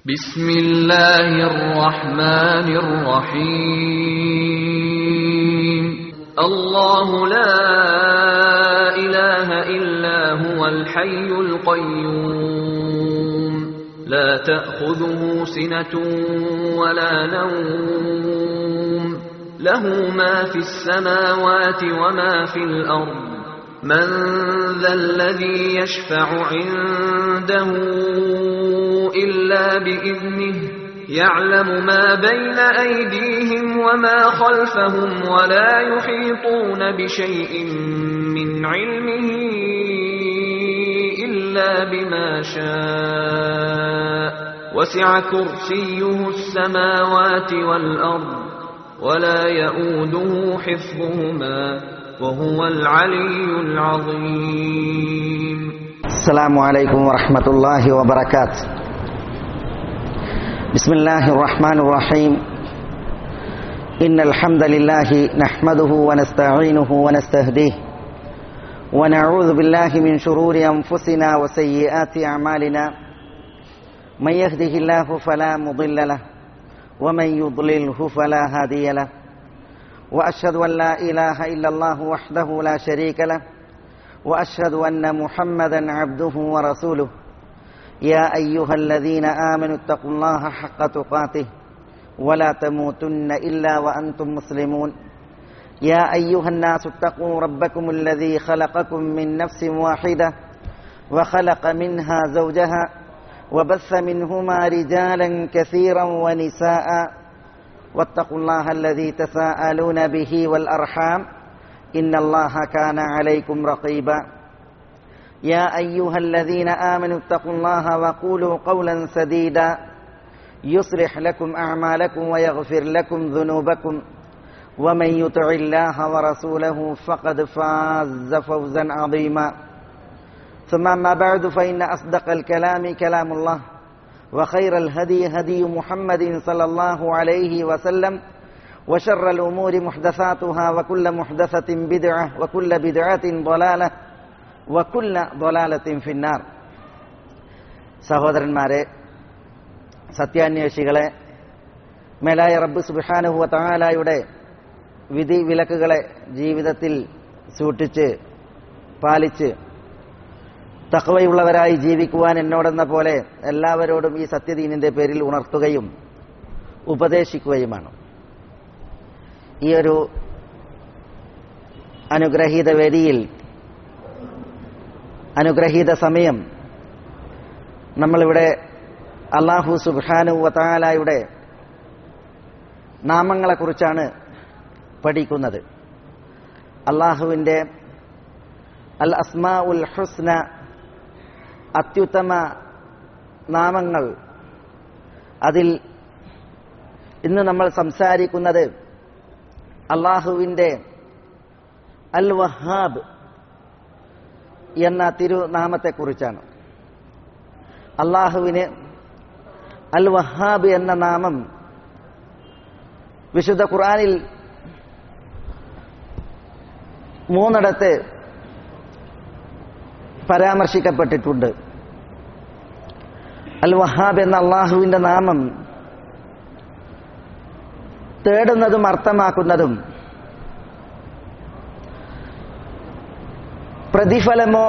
بسم الله الرحمن الرحيم الله لا إله إلا هو الحي القيوم لا تأخذه سنة ولا نوم له ما في السماوات وما في الأرض من ذا الذي يشفع عنده إلا بإذنه يعلم ما بين أيديهم وما خلفهم ولا يحيطون بشيء من علمه إلا بما شاء وسع كرسيه السماوات والأرض ولا يؤوده حفظهما وهو العلي العظيم السلام عليكم ورحمة الله وبركاته بسم الله الرحمن الرحيم إن الحمد لله نحمده ونستعينه ونستهديه ونعوذ بالله من شرور أنفسنا وسيئات أعمالنا من يهده الله فلا مضل له ومن يضلله فلا هادي له وأشهد أن لا إله إلا الله وحده لا شريك له واشهد ان محمدا عبده ورسوله يا ايها الذين امنوا اتقوا الله حق تقاته ولا تموتن الا وانتم مسلمون يا ايها الناس اتقوا ربكم الذي خلقكم من نفس واحده وخلق منها زوجها وبث منهما رجالا كثيرا ونساء واتقوا الله الذي تساءلون به والارحام إن الله كان عليكم رقيبا يا أيها الذين آمنوا اتقوا الله وقولوا قولا سديدا يصلح لكم أعمالكم ويغفر لكم ذنوبكم ومن يطع الله ورسوله فقد فاز فوزا عظيما ثم أما بعد فإن أصدق الكلام كلام الله وخير الهدي هدي محمد صلى الله عليه وسلم وشر الأمور محدثاتها وكل محدثة بدعة وكل بدعة ضلالة وكل ضلالة في النار സഹോദരന്മാരെ സത്യാന്വേഷികളെ മേലായ റബ്ബ് സുബാനുഹുവ താലായുടെ വിധി വിലക്കുകളെ ജീവിതത്തിൽ സൂക്ഷിച്ച് പാലിച്ച് തക്കവയുള്ളവരായി ജീവിക്കുവാൻ എന്നോടെന്ന പോലെ എല്ലാവരോടും ഈ സത്യദീനിന്റെ പേരിൽ ഉണർത്തുകയും ഉപദേശിക്കുകയുമാണ് ഈ ഒരു അനുഗ്രഹീത വേദിയിൽ അനുഗ്രഹീത സമയം നമ്മളിവിടെ അള്ളാഹു സുബാനു വത്താലായുടെ നാമങ്ങളെക്കുറിച്ചാണ് പഠിക്കുന്നത് അള്ളാഹുവിൻ്റെ അൽ അസ്മാ ഉൽ ഹുസ്ന അത്യുത്തമ നാമങ്ങൾ അതിൽ ഇന്ന് നമ്മൾ സംസാരിക്കുന്നത് അള്ളാഹുവിൻ്റെ അൽ വഹാബ് എന്ന തിരുനാമത്തെക്കുറിച്ചാണ് അള്ളാഹുവിന് അൽ വഹാബ് എന്ന നാമം വിശുദ്ധ ഖുർആനിൽ മൂന്നിടത്ത് പരാമർശിക്കപ്പെട്ടിട്ടുണ്ട് അൽ വഹാബ് എന്ന അള്ളാഹുവിന്റെ നാമം തേടുന്നതും അർത്ഥമാക്കുന്നതും പ്രതിഫലമോ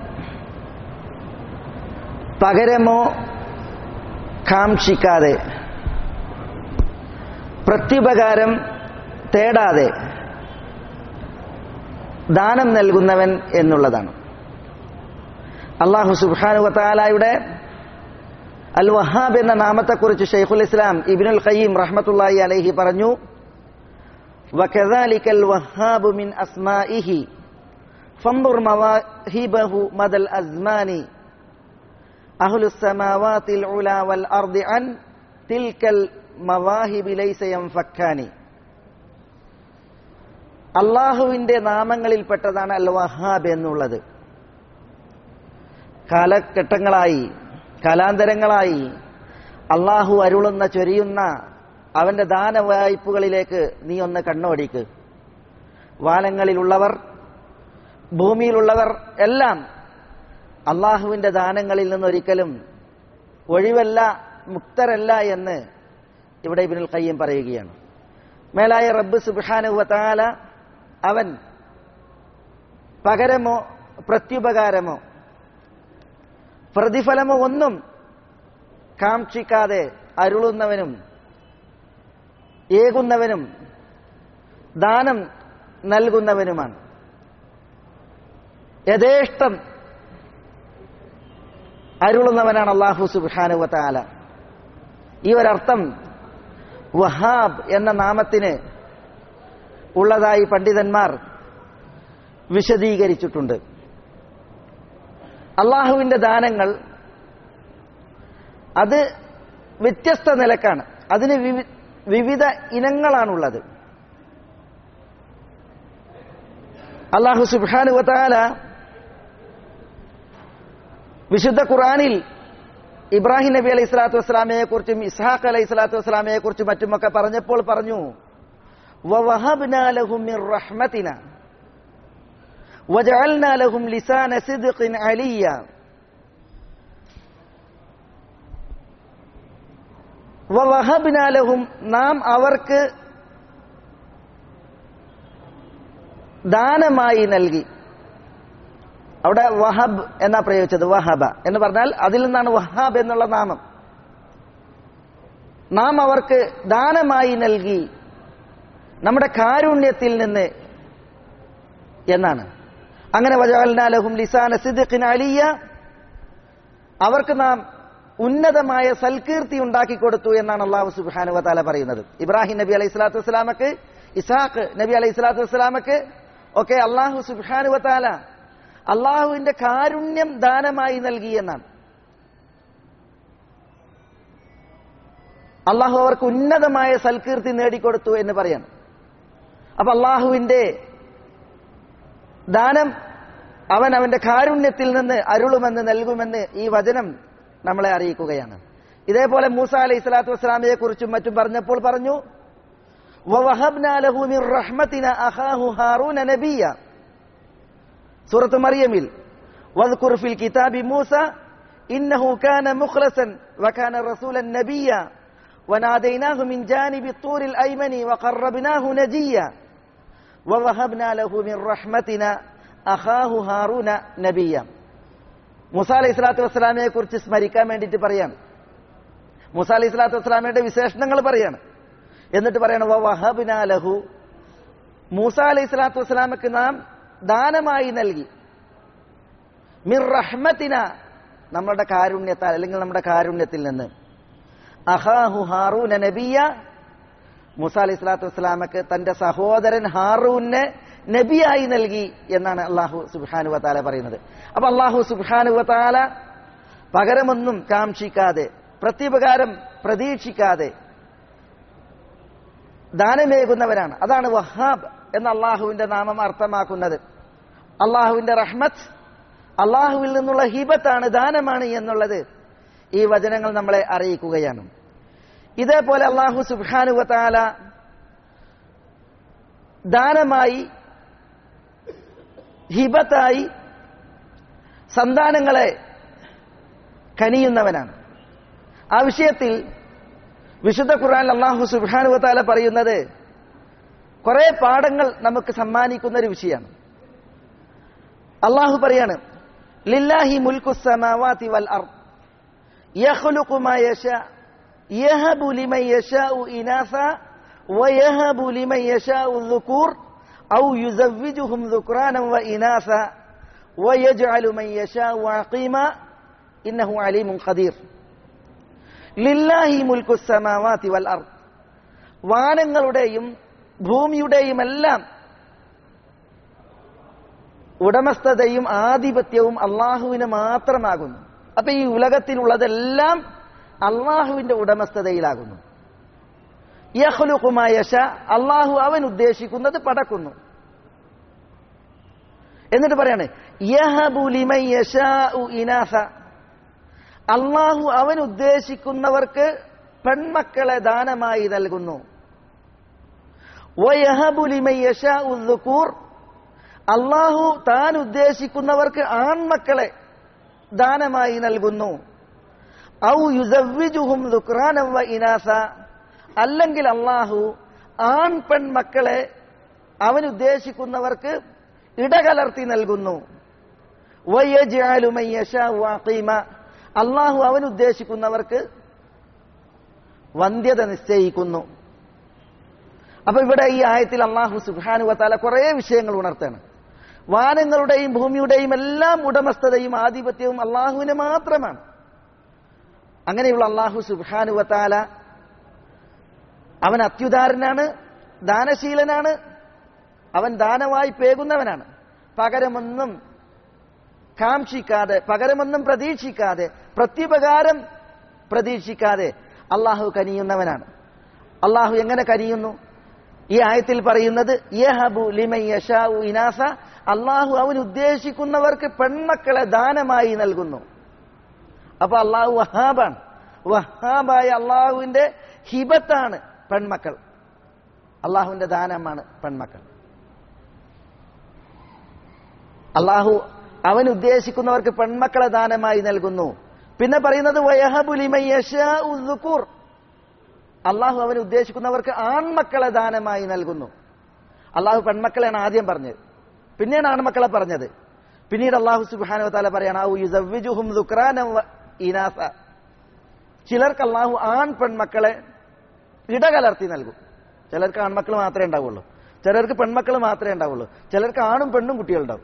പകരമോ കാക്ഷിക്കാതെ പ്രത്യുപകാരം തേടാതെ ദാനം നൽകുന്നവൻ എന്നുള്ളതാണ് അള്ളാഹു സുബാനുവത്താലായുടെ അൽ വഹാബ് എന്ന നാമത്തെക്കുറിച്ച് ഷെയ്ഖുൽ ഇസ്ലാം ഇബിനുൽ ഖയ്യീം റഹ്മത്തുള്ളാഹി അലൈഹി പറഞ്ഞു وكذلك الوهاب من أسمائه فانظر مواهبه مدى الأزمان أهل السماوات العلا والأرض عن تلك المواهب ليس ينفكان അള്ളാഹുവിന്റെ നാമങ്ങളിൽപ്പെട്ടതാണ് അൽ വഹാബ് എന്നുള്ളത് കാലഘട്ടങ്ങളായി കാലാന്തരങ്ങളായി അള്ളാഹു അരുളുന്ന ചൊരിയുന്ന അവന്റെ ദാനവായ്പുകളിലേക്ക് നീ ഒന്ന് കണ്ണോടിക്ക് വാനങ്ങളിലുള്ളവർ ഭൂമിയിലുള്ളവർ എല്ലാം അള്ളാഹുവിന്റെ ദാനങ്ങളിൽ നിന്നൊരിക്കലും ഒഴിവല്ല മുക്തരല്ല എന്ന് ഇവിടെ ഇബിനുൽ ഖയ്യം പറയുകയാണ് മേലായ റബ്ബ് സുബാനുവത്താല അവൻ പകരമോ പ്രത്യുപകാരമോ പ്രതിഫലമോ ഒന്നും കാക്ഷിക്കാതെ അരുളുന്നവനും ഏകുന്നവനും ദാനം നൽകുന്നവനുമാണ് യഥേഷ്ടം അരുളുന്നവനാണ് അള്ളാഹു സുബാനുവത്താല ഈ ഒരർത്ഥം വഹാബ് എന്ന നാമത്തിന് ഉള്ളതായി പണ്ഡിതന്മാർ വിശദീകരിച്ചിട്ടുണ്ട് അള്ളാഹുവിന്റെ ദാനങ്ങൾ അത് വ്യത്യസ്ത നിലക്കാണ് അതിന് വിവിധ ഇനങ്ങളാണുള്ളത് അള്ളാഹു സുബാനുവത്താല വിശുദ്ധ ഖുറാനിൽ ഇബ്രാഹിം നബി അലൈഹി സ്വലാത്തു വസ്സലാമയെ കുറിച്ചും ഇസ്ഹാഖ് അലൈഹി സ്വലാത്തു വസ്സലാമയെ കുറിച്ചും മറ്റുമൊക്കെ പറഞ്ഞപ്പോൾ പറഞ്ഞു റഹ്മത്തിന وجعلنا لهم لسان صدق عليا ووهبنا لهم നാം അവർക്ക് ദാനമായി നൽകി അവിടെ വഹബ് എന്നാ പ്രയോഗിച്ചത് വഹബ എന്ന് പറഞ്ഞാൽ അതിൽ നിന്നാണ് വഹാബ് എന്നുള്ള നാമം നാം അവർക്ക് ദാനമായി നൽകി നമ്മുടെ കാരുണ്യത്തിൽ നിന്ന് എന്നാണ് അങ്ങനെ വജാലഹും ലിസാന സിദ്ദിഖിൻ അലിയ അവർക്ക് നാം ഉന്നതമായ സൽകീർത്തി ഉണ്ടാക്കി കൊടുത്തു എന്നാണ് അള്ളാഹു സുബാനു വതാല പറയുന്നത് ഇബ്രാഹിം നബി അലൈഹി സ്വലാത്തു വസ്സലാമക്ക് ഇസാഖ് നബി അലൈഹി സ്വലാത്തു വസ്സലാമക്ക് ഒക്കെ അള്ളാഹു സുബാനു വതാല അള്ളാഹുവിന്റെ കാരുണ്യം ദാനമായി നൽകി എന്നാണ് അള്ളാഹു അവർക്ക് ഉന്നതമായ സൽകീർത്തി നേടിക്കൊടുത്തു എന്ന് പറയാണ് അപ്പൊ അള്ളാഹുവിന്റെ ദാനം അവൻ അവന്റെ കാരുണ്യത്തിൽ നിന്ന് അരുളുമെന്ന് നൽകുമെന്ന് ഈ വചനം നമ്മളെ അറിയിക്കുകയാണ് ഇതേപോലെ മൂസ അലൈഹി സ്വലാത്തു വസ്സലാമിയെ കുറിച്ചും മറ്റും പറഞ്ഞപ്പോൾ പറഞ്ഞു സൂറത്ത് മറിയമിൽ واذكر في الكتاب موسى إنه كان مخلصا وكان رسولا نبيا وناديناه من جانب الطور الأيمن وقربناه نجيا ووهبنا له من رحمتنا أخاه هارون نبيا മൂസ അലൈഹി സ്വലാത്തു വസ്സലാമയെ കുറിച്ച് സ്മരിക്കാൻ വേണ്ടിയിട്ട് പറയാണ് മൂസ അലൈഹി സ്വലാത്തു വസ്സലാമയുടെ വിശേഷണങ്ങൾ പറയാണ് എന്നിട്ട് പറയണം വഹബിന ലഹു മൂസ അലൈഹി സ്വലാത്തു വസ്സലാമക്ക് നാം ദാനമായി നൽകി മിർ റഹ്മത്തിന നമ്മളുടെ കാരുണ്യത്താൽ അല്ലെങ്കിൽ നമ്മുടെ കാരുണ്യത്തിൽ നിന്ന് അഹാഹു ഹാറൂന നബിയ മൂസ അലൈഹി സ്വലാത്തു വസ്സലാമക്ക് തന്റെ സഹോദരൻ ഹാറൂനെ നബിയായി നൽകി എന്നാണ് അള്ളാഹു സുബാനു വത്താല പറയുന്നത് അപ്പൊ അള്ളാഹു സുബാനു വത്താല പകരമൊന്നും കാക്ഷിക്കാതെ പ്രത്യുപകാരം പ്രതീക്ഷിക്കാതെ ദാനമേകുന്നവരാണ് അതാണ് വഹാബ് എന്ന അള്ളാഹുവിന്റെ നാമം അർത്ഥമാക്കുന്നത് അള്ളാഹുവിന്റെ റഹ്മത്ത് അള്ളാഹുവിൽ നിന്നുള്ള ഹിബത്താണ് ദാനമാണ് എന്നുള്ളത് ഈ വചനങ്ങൾ നമ്മളെ അറിയിക്കുകയാണ് ഇതേപോലെ അള്ളാഹു സുബാനുവത്താല ദാനമായി ഹിബത്തായി സന്താനങ്ങളെ കനിയുന്നവനാണ് ആ വിഷയത്തിൽ വിശുദ്ധ ഖുർആൻ അള്ളാഹു സുബാനുവത്താല പറയുന്നത് കുറെ പാഠങ്ങൾ നമുക്ക് സമ്മാനിക്കുന്ന ഒരു വിഷയമാണ് അള്ളാഹു പറയാണ് ലില്ലാഹി മുൽക്കു സമാവാതി വൽ അർദ് യഖ്ലുഖു മാ യശാ യഹബു ലിമൻ യശാഉ ഇനാസ വയഹബു ലിമൻ യശാഉ الذكور ഔ യുസവ്വിജുഹും ذുക്റാനൻ വഇനാസ വയജ്അലു മൻ യശാഉ അഖീമ ഇന്നഹു അലീമുൻ ഖദീർ ലില്ലാഹി മുൽക്കു സമാവാതി വൽ അർദ് വാനങ്ങളുടെയും ഭൂമിയുടെയും എല്ലാം ഉടമസ്ഥതയും ആധിപത്യവും അള്ളാഹുവിന് മാത്രമാകുന്നു അപ്പൊ ഈ ഉലകത്തിലുള്ളതെല്ലാം അള്ളാഹുവിന്റെ ഉടമസ്ഥതയിലാകുന്നു യഹ്ലുഖുമായശ അള്ളാഹു അവൻ ഉദ്ദേശിക്കുന്നത് പടക്കുന്നു എന്നിട്ട് പറയാണ് യഹബു ലിമൻ യശാഉ ഇനാസ അള്ളാഹു അവൻ ഉദ്ദേശിക്കുന്നവർക്ക് പെൺമക്കളെ ദാനമായി നൽകുന്നു വയഹബു ലിമൻ യശാഉ ദുകൂർ അള്ളാഹു താൻ ഉദ്ദേശിക്കുന്നവർക്ക് ആൺമക്കളെ ദാനമായി നൽകുന്നു ഔ യുസവ്വിജുഹും ദുക്റാനം വ ഇനാസ അല്ലെങ്കിൽ അള്ളാഹു ആൺ പെൺ മക്കളെ അവൻ ഉദ്ദേശിക്കുന്നവർക്ക് ഇടകലർത്തി നൽകുന്നു വയജ്അലു മൻ യശാഉ അഖീമ അള്ളാഹു അവൻ ഉദ്ദേശിക്കുന്നവർക്ക് വന്ധ്യത നിശ്ചയിക്കുന്നു അപ്പൊ ഇവിടെ ഈ ആയത്തിൽ അള്ളാഹു സുബാനു വത്താല കുറെ വിഷയങ്ങൾ ഉണർത്താണ് വാനങ്ങളുടെയും ഭൂമിയുടെയും എല്ലാം ഉടമസ്ഥതയും ആധിപത്യവും അള്ളാഹുവിന് മാത്രമാണ് അങ്ങനെയുള്ള അള്ളാഹു സുബാനു വത്താല അവൻ അത്യുദാരനാണ് ദാനശീലനാണ് അവൻ ദാനമായി പേകുന്നവനാണ് പകരമൊന്നും കാംക്ഷിക്കാതെ പകരമൊന്നും പ്രതീക്ഷിക്കാതെ പ്രത്യുപകാരം പ്രതീക്ഷിക്കാതെ അള്ളാഹു കനിയുന്നവനാണ് അള്ളാഹു എങ്ങനെ കനിയുന്നു ഈ ആയത്തിൽ പറയുന്നത് യഹബു ലിമൻ യശാഉ ഇനാസ അള്ളാഹു അവൻ ഉദ്ദേശിക്കുന്നവർക്ക് പെൺമക്കളെ ദാനമായി നൽകുന്നു അപ്പൊ അള്ളാഹു വഹാബാണ് വഹാബായ അള്ളാഹുവിന്റെ ഹിബത്താണ് പെൺമക്കൾ അള്ളാഹുവിന്റെ ദാനമാണ് പെൺമക്കൾ അള്ളാഹു അവൻ ഉദ്ദേശിക്കുന്നവർക്ക് പെൺമക്കളെ ദാനമായി നൽകുന്നു പിന്നെ പറയുന്നത് വയഹബു ലിമൻ യശാഉ ദുകൂർ അള്ളാഹു അവൻ ഉദ്ദേശിക്കുന്നവർക്ക് ആൺമക്കളെ ദാനമായി നൽകുന്നു അള്ളാഹു പെൺമക്കളെയാണ് ആദ്യം പറഞ്ഞത് പിന്നെയാണ് ആൺമക്കളെ പറഞ്ഞത് പിന്നീട് അള്ളാഹു സുബാന താല പറയാണ് ഇനാസ ചിലർക്ക് അള്ളാഹു ആൺ പെൺമക്കളെ ഇടകലർത്തി നൽകും ചിലർക്ക് ആൺമക്കൾ മാത്രമേ ഉണ്ടാവുള്ളൂ ചിലർക്ക് പെൺമക്കൾ മാത്രമേ ഉണ്ടാവുള്ളൂ ചിലർക്ക് ആണും പെണ്ണും കുട്ടികളുണ്ടാവും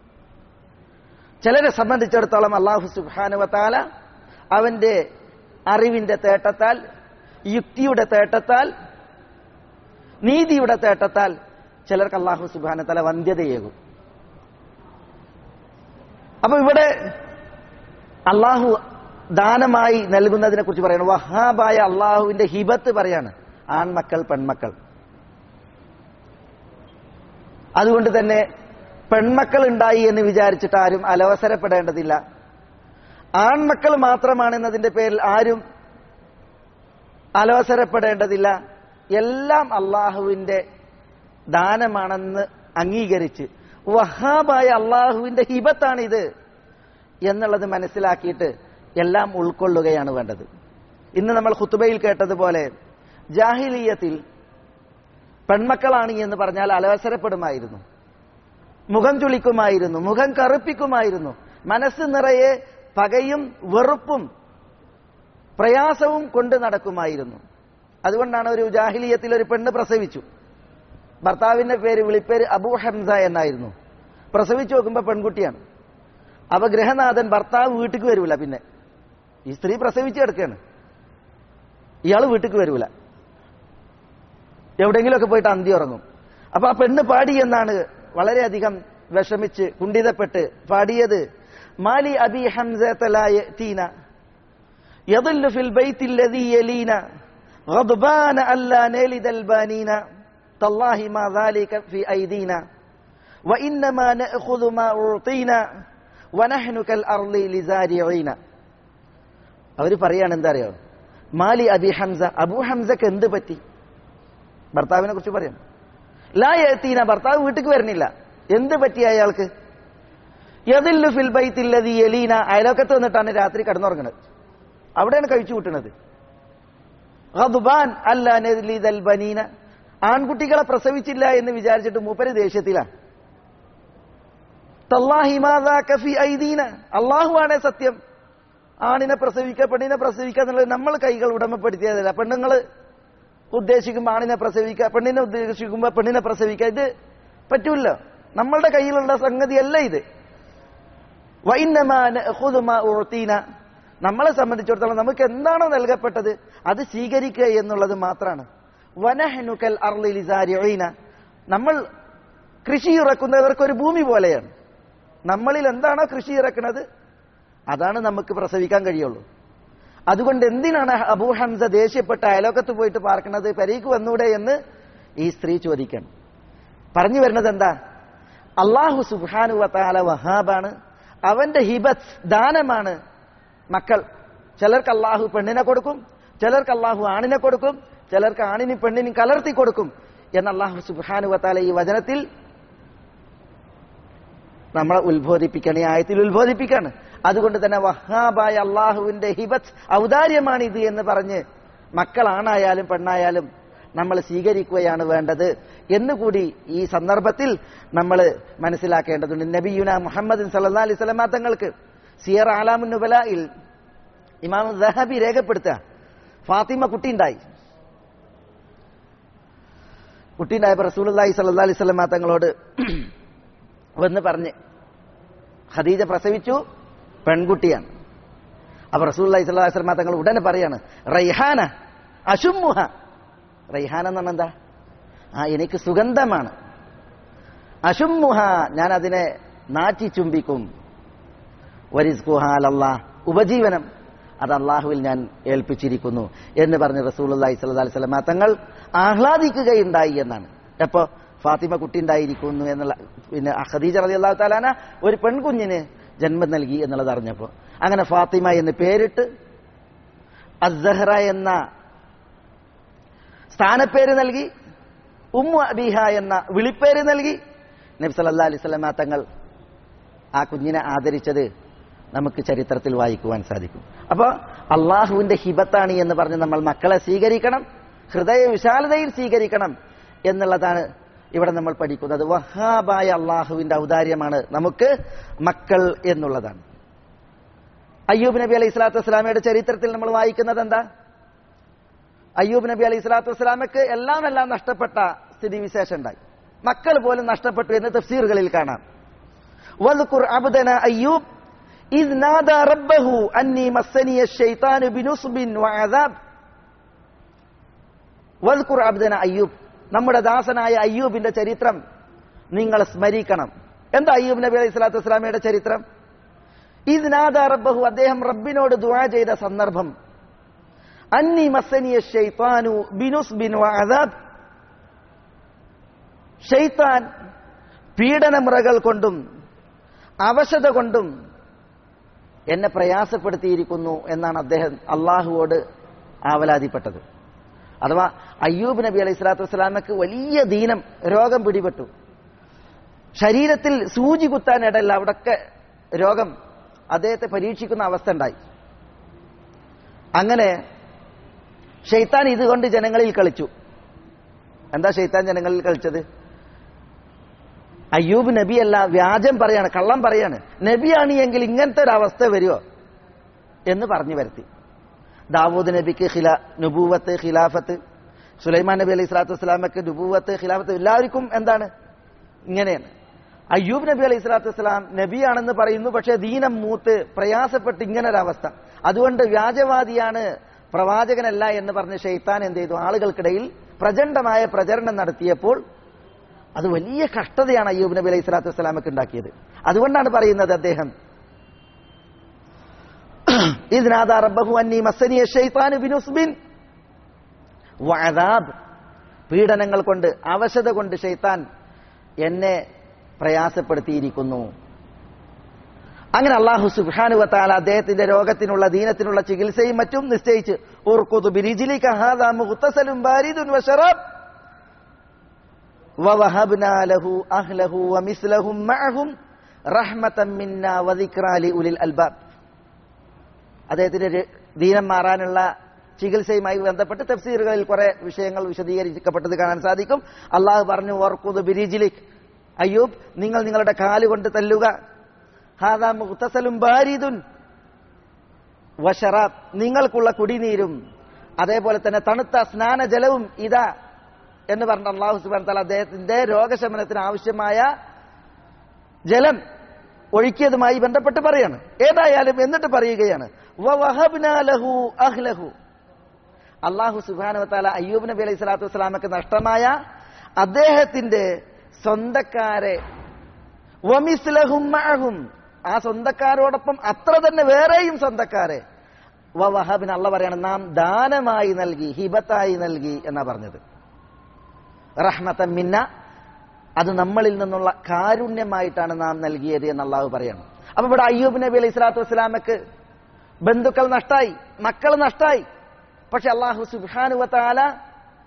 ചിലരെ സംബന്ധിച്ചിടത്തോളം അള്ളാഹു സുബാനുവത്താല അവന്റെ അറിവിന്റെ തേട്ടത്താൽ യുക്തിയുടെ തേട്ടത്താൽ നീതിയുടെ തേട്ടത്താൽ ചിലർക്ക് അള്ളാഹു സുബാന തല വന്ധ്യതയേകും അപ്പൊ ഇവിടെ അള്ളാഹു ദാനമായി നൽകുന്നതിനെ കുറിച്ച് പറയണം വഹാബായ അള്ളാഹുവിന്റെ ഹിബത്ത് പറയാണ് ആൺമക്കൾ പെൺമക്കൾ അതുകൊണ്ട് തന്നെ പെൺമക്കൾ ഉണ്ടായി എന്ന് വിചാരിച്ചിട്ട് ആരും അലവസരപ്പെടേണ്ടതില്ല ആൺമക്കൾ മാത്രമാണെന്നതിന്റെ പേരിൽ ആരും അലവസരപ്പെടേണ്ടതില്ല എല്ലാം അള്ളാഹുവിന്റെ ദാനമാണെന്ന് അംഗീകരിച്ച് വഹാബായ അള്ളാഹുവിന്റെ ഹിബത്താണിത് എന്നുള്ളത് മനസ്സിലാക്കിയിട്ട് എല്ലാം ഉൾക്കൊള്ളുകയാണ് വേണ്ടത് ഇന്ന് നമ്മൾ ഖുത്തുബയിൽ കേട്ടതുപോലെ ജാഹിലീയത്തിൽ പെൺമക്കളാണ് എന്ന് പറഞ്ഞാൽ അലവസരപ്പെടുമായിരുന്നു മുഖം ചുളിക്കുമായിരുന്നു മുഖം കറുപ്പിക്കുമായിരുന്നു മനസ്സ് നിറയെ പകയും വെറുപ്പും പ്രയാസവും കൊണ്ട് നടക്കുമായിരുന്നു അതുകൊണ്ടാണ് ഒരു ജാഹിലിയത്തിൽ ഒരു പെണ്ണ് പ്രസവിച്ചു ഭർത്താവിന്റെ പേര് വിളിപ്പേര് അബൂ ഹംസ എന്നായിരുന്നു പ്രസവിച്ചു നോക്കുമ്പോ പെൺകുട്ടിയാണ് അപ്പൊ ഗൃഹനാഥൻ ഭർത്താവ് വീട്ടിക്ക് വരൂല പിന്നെ ഈ സ്ത്രീ പ്രസവിച്ച് കിടക്കുകയാണ് ഇയാൾ വീട്ടിക്ക് വരൂല എവിടെയെങ്കിലുമൊക്കെ പോയിട്ട് അന്തി ഉറങ്ങും അപ്പൊ ആ പെണ്ണ് പാടി എന്നാണ് വളരെയധികം വിഷമിച്ച് കുണ്ഠിതപ്പെട്ട് പാടിയത് മാലി അബി ഹംസലായ തീന يضل في البيت الذي يلينا غضبان ألا نلد البانين تالله ما ذلك في أيدينا وإنما نأخذ ما أعطينا ونحن كالأرض لزارعين അവർ പറയാണ് എന്താ അറിയോ മാലി അബി ഹംസ അബു ഹംസക്ക് എന്ത് പറ്റി ഭർത്താവിനെ കുറിച്ച് പറയാം ലാ എത്തീന ഭർത്താവ് വീട്ടിക്ക് വരുന്നില്ല എന്ത് പറ്റി അയാൾക്ക് യദില്ലു ഫിൽ ബൈത്തില്ലതി യലീന അയലോക്കത്ത് വന്നിട്ടാണ് രാത്രി കിടന്നുറങ്ങുന്നത് അവിടെയാണ് കഴിച്ചു കൂട്ടുന്നത് ഖദ്ബാൻ അല്ല നദീദൽ ബനീന ആൺകുട്ടികളെ പ്രസവിച്ചില്ല എന്ന് വിചാരിച്ചിട്ട് മൂപ്പര് ദേഷ്യത്തിലാണ് അള്ളാഹുവാണേ സത്യം ആണിനെ പ്രസവിക്കുക പെണ്ണിനെ പ്രസവിക്കുക എന്നുള്ളത് നമ്മൾ കൈകൾ ഉടമപ്പെടുത്തിയതല്ല പെണ്ണുങ്ങൾ ഉദ്ദേശിക്കുമ്പോൾ ആണിനെ പ്രസവിക്കുക പെണ്ണിനെ ഉദ്ദേശിക്കുമ്പോൾ പെണ്ണിനെ പ്രസവിക്കുക ഇത് പറ്റൂല്ലോ നമ്മളുടെ കയ്യിലുള്ള സംഗതിയല്ല ഇത് വൈന്നമാന നമ്മളെ സംബന്ധിച്ചിടത്തോളം നമുക്ക് എന്താണോ നൽകപ്പെട്ടത് അത് സ്വീകരിക്കുക എന്നുള്ളത് മാത്രമാണ് വനഹനുക്കൽ അർലിസാരിന നമ്മൾ കൃഷി ഇറക്കുന്നവർക്ക് ഒരു ഭൂമി പോലെയാണ് നമ്മളിൽ എന്താണോ കൃഷി ഇറക്കുന്നത് അതാണ് നമുക്ക് പ്രസവിക്കാൻ കഴിയുള്ളൂ അതുകൊണ്ട് എന്തിനാണ് അബൂ ഹംസ ദേഷ്യപ്പെട്ട അയലോക്കത്ത് പോയിട്ട് പാർക്കുന്നത് പെരയ്ക്ക് വന്നൂടെ എന്ന് ഈ സ്ത്രീ ചോദിക്കണം പറഞ്ഞു വരുന്നത് എന്താ അള്ളാഹു സുബാനു വത്താല വഹാബാണ് അവന്റെ ഹിബത്ത് ദാനമാണ് മക്കൾ ചിലർക്ക് അള്ളാഹു പെണ്ണിനെ കൊടുക്കും ചിലർക്ക് അള്ളാഹു ആണിനെ കൊടുക്കും ചിലർക്ക് ആണിനും പെണ്ണിനും കലർത്തി കൊടുക്കും എന്ന് അള്ളാഹു സുബാനു വത്താല ഈ വചനത്തിൽ നമ്മളെ ഉത്ബോധിപ്പിക്കണം ഈ ആയത്തിൽ ഉത്ബോധിപ്പിക്കാണ് അതുകൊണ്ട് തന്നെ വഹാബായ അള്ളാഹുവിന്റെ ഹിബത്ത് ഔദാര്യമാണിത് എന്ന് പറഞ്ഞ് മക്കളാണായാലും പെണ്ണായാലും നമ്മൾ സ്വീകരിക്കുകയാണ് വേണ്ടത് എന്നുകൂടി ഈ സന്ദർഭത്തിൽ നമ്മൾ മനസ്സിലാക്കേണ്ടതുണ്ട് നബിയുന മുഹമ്മദ് സല്ലാ അലൈഹി സ്വലമാ തങ്ങൾക്ക് സിയർ ആലാമുൻ നുബലയിൽ ഇമാം ദഹബി രേഖപ്പെടുത്തുക ഫാത്തിമ കുട്ടിയുണ്ടായി കുട്ടിയുണ്ടായപ്പോൾ റസൂലി സല്ലാ അലൈഹി സ്വലമാ തങ്ങളോട് വന്ന് പറഞ്ഞ് ഖദീജ പ്രസവിച്ചു പെൺകുട്ടിയാണ് അപ്പൊ റസൂൽ അലൈഹി സ്വലാഹു വസ്ലമ തങ്ങൾ ഉടനെ പറയാണ് റൈഹാന അശുമുഹ റൈഹാന എന്ന് പറഞ്ഞാൽ എന്താ ആ എനിക്ക് സുഗന്ധമാണ് അശുമുഹ ഞാൻ അതിനെ നാറ്റി ചുംബിക്കും വരിസ്കുഹാലല്ല ഉപജീവനം അത് അള്ളാഹുവിൽ ഞാൻ ഏൽപ്പിച്ചിരിക്കുന്നു എന്ന് പറഞ്ഞ് റസൂൽ അള്ളഹി സ്വല്ലാ അലൈഹി സ്വലമ തങ്ങൾ ആഹ്ലാദിക്കുകയുണ്ടായി എന്നാണ് എപ്പോ ഫാത്തിമ കുട്ടി ഉണ്ടായിരിക്കുന്നു എന്നുള്ള പിന്നെ ഖദീജ റതി അള്ളാഹു താലാന ഒരു പെൺകുഞ്ഞിന് ജന്മം നൽകി എന്നുള്ളത് അറിഞ്ഞപ്പോൾ അങ്ങനെ ഫാത്തിമ എന്ന് പേരിട്ട് അസ്സഹ്റ എന്ന സ്ഥാനപ്പേര് നൽകി ഉമ്മു അബീഹ എന്ന വിളിപ്പേര് നൽകി നബി സല്ലാ അലൈഹി സ്വലമ തങ്ങൾ ആ കുഞ്ഞിനെ ആദരിച്ചത് നമുക്ക് ചരിത്രത്തിൽ വായിക്കുവാൻ സാധിക്കും അപ്പോൾ അള്ളാഹുവിന്റെ ഹിബത്താണ് എന്ന് പറഞ്ഞ് നമ്മൾ മക്കളെ സ്വീകരിക്കണം ഹൃദയ വിശാലതയിൽ സ്വീകരിക്കണം എന്നുള്ളതാണ് ഇവിടെ നമ്മൾ പഠിക്കുന്നത് വഹാബായ അള്ളാഹുവിന്റെ ഔദാര്യമാണ് നമുക്ക് മക്കൾ എന്നുള്ളതാണ് അയ്യൂബ് നബി അലൈഹി സ്വലാത്തു വസ്സലാമയുടെ ചരിത്രത്തിൽ നമ്മൾ വായിക്കുന്നത് എന്താ അയ്യൂബ് നബി അലൈഹി സ്വലാത്തു വസ്സലാമക്ക് എല്ലാം എല്ലാം നഷ്ടപ്പെട്ട സ്ഥിതിവിശേഷം ഉണ്ടായി മക്കൾ പോലും നഷ്ടപ്പെട്ടു എന്ന് തഫ്സീറുകളിൽ കാണാം വദ്കുർ അബ്ദന അയ്യൂബ് إذ نادى ربه أني مسني الشيطان بنصب وعذاب വദ്കുർ അബ്ദന അയ്യൂബ് നമ്മുടെ ദാസനായ അയ്യൂബിന്റെ ചരിത്രം നിങ്ങൾ സ്മരിക്കണം എന്താ അയ്യൂബ് നബി അലൈഹി സ്വലാത്തു വസ്സലാമയുടെ ചരിത്രം ഇത് നാദ റബ്ബഹു അദ്ദേഹം റബ്ബിനോട് ദുആ ചെയ്ത സന്ദർഭം അന്നി മസനിയ ഷെയ്ത്താനു ബിനുസ് ബിൻ വഅദാബ് ഷെയ്ത്താൻ പീഡനമുറകൾ കൊണ്ടും അവശത കൊണ്ടും എന്നെ പ്രയാസപ്പെടുത്തിയിരിക്കുന്നു എന്നാണ് അദ്ദേഹം അള്ളാഹുവോട് ആവലാതിപ്പെട്ടത് അഥവാ അയ്യൂബ് നബി അലൈഹി സ്വലാത്തു വസ്സലാമക്ക് വലിയ ദീനം രോഗം പിടിപെട്ടു ശരീരത്തിൽ സൂചി കുത്താൻ ഇടല്ല അവിടൊക്കെ രോഗം അദ്ദേഹത്തെ പരീക്ഷിക്കുന്ന അവസ്ഥ ഉണ്ടായി അങ്ങനെ ഷെയ്ത്താൻ ഇതുകൊണ്ട് ജനങ്ങളിൽ കളിച്ചു എന്താ ഷെയ്ത്താൻ ജനങ്ങളിൽ കളിച്ചത് അയ്യൂബ് നബിയല്ല വ്യാജം പറയാണ് കള്ളം പറയാണ് നബിയാണ് എങ്കിൽ ഇങ്ങനത്തെ ഒരു അവസ്ഥ വരുമോ എന്ന് പറഞ്ഞു വരുത്തി ദാവൂദ് നബിക്ക് ഖിലാ നുബൂവത്ത് ഖിലാഫത്ത് സുലൈമാൻ നബി അലൈഹി സ്വലാത്തു വസ്സലാമക്ക് നുബൂവത്ത് ഖിലാഫത്ത് എല്ലാവർക്കും എന്താണ് ഇങ്ങനെയാണ് അയ്യൂബ് നബി അലൈഹി സ്വലാത്തു വസ്സലാം നബിയാണെന്ന് പറയുന്നു പക്ഷേ ദീനം മൂത്ത് പ്രയാസപ്പെട്ട് ഇങ്ങനെ ഒരു അവസ്ഥ അതുകൊണ്ട് വ്യാജവാദിയാണ് പ്രവാചകനല്ല എന്ന് പറഞ്ഞ് ഷെയ്ത്താൻ എന്ത് ചെയ്തു ആളുകൾക്കിടയിൽ പ്രചണ്ഡമായ പ്രചരണം നടത്തിയപ്പോൾ അത് വലിയ കഷ്ടതയാണ് അയ്യൂബ് നബി അലൈഹി സ്വലാത്തു വസ്സലാമക്ക് ഉണ്ടാക്കിയത് അതുകൊണ്ടാണ് പറയുന്നത് അദ്ദേഹം ഇതിനാദാ റബ്ബഹു അന്നി മസനിയ ഷൈത്താനു ബിനുസ്ബിൻ വഅദാബ് പീഡനങ്ങൾ കൊണ്ട് അവശത കൊണ്ട് ഷെയ്ത്താൻ എന്നെ പ്രയാസപ്പെടുത്തിയിരിക്കുന്നു അങ്ങനെ അള്ളാഹു സുബാനുവത്താല അദ്ദേഹത്തിന്റെ രോഗത്തിനുള്ള ദീനത്തിനുള്ള ചികിത്സയും മറ്റും നിശ്ചയിച്ച് ഓർക്കുതു ബിരിജിലിക ഹാദാ മുഖ്തസലും ബാരിദുൻ വശറാബ് ووهبنا له أهله ومثلهم معهم رحمة منا وذكرى لأولي الألباب അദ്ദേഹത്തിന്റെ ദീനം മാറാനുള്ള ചികിത്സയുമായി ബന്ധപ്പെട്ട് തഫ്സീറുകളിൽ കുറെ വിഷയങ്ങൾ വിശദീകരിക്കപ്പെട്ടത് കാണാൻ സാധിക്കും അള്ളാഹു പറഞ്ഞു ഓർക്കുത് ബിരിജിലിക് അയ്യൂബ് നിങ്ങൾ നിങ്ങളുടെ കാലുകൊണ്ട് തല്ലുക ഹാദാ മുഖ്തസലും ബാരിദുൻ വഷറാബ് നിങ്ങൾക്കുള്ള കുടിനീരും അതേപോലെ തന്നെ തണുത്ത സ്നാനജലവും ഇതാ എന്ന് പറഞ്ഞ അള്ളാഹു സുബാൻ തല അദ്ദേഹത്തിന്റെ രോഗശമനത്തിന് ആവശ്യമായ ജലം ഒഴുക്കിയതുമായി ബന്ധപ്പെട്ട് പറയാണ് ഏതായാലും എന്നിട്ട് പറയുകയാണ് അള്ളാഹു സുബാനുവത്താല അയ്യൂബ് നബി അലൈഹി സ്വലാത്തു വസ്സലാമക്ക് നഷ്ടമായ അദ്ദേഹത്തിന്റെ സ്വന്തക്കാരെ വമിസ്ലഹും ആ സ്വന്തക്കാരോടൊപ്പം അത്ര തന്നെ വേറെയും സ്വന്തക്കാരെ വഹബിന് അള്ള പറയാണ് നാം ദാനമായി നൽകി ഹിബത്തായി നൽകി എന്നാ പറഞ്ഞത് റഹ്മത്തൻ മിന്ന അത് നമ്മളിൽ നിന്നുള്ള കാരുണ്യമായിട്ടാണ് നാം നൽകിയത് എന്ന് അള്ളാഹു പറയണം അപ്പൊ ഇവിടെ അയ്യൂബ് നബി അലൈഹി സ്വലാത്തു വസ്സലാമക്ക് ബന്ധുക്കൾ നഷ്ടായി മക്കൾ നഷ്ടായി പക്ഷെ അള്ളാഹു സുബാനുവത്താല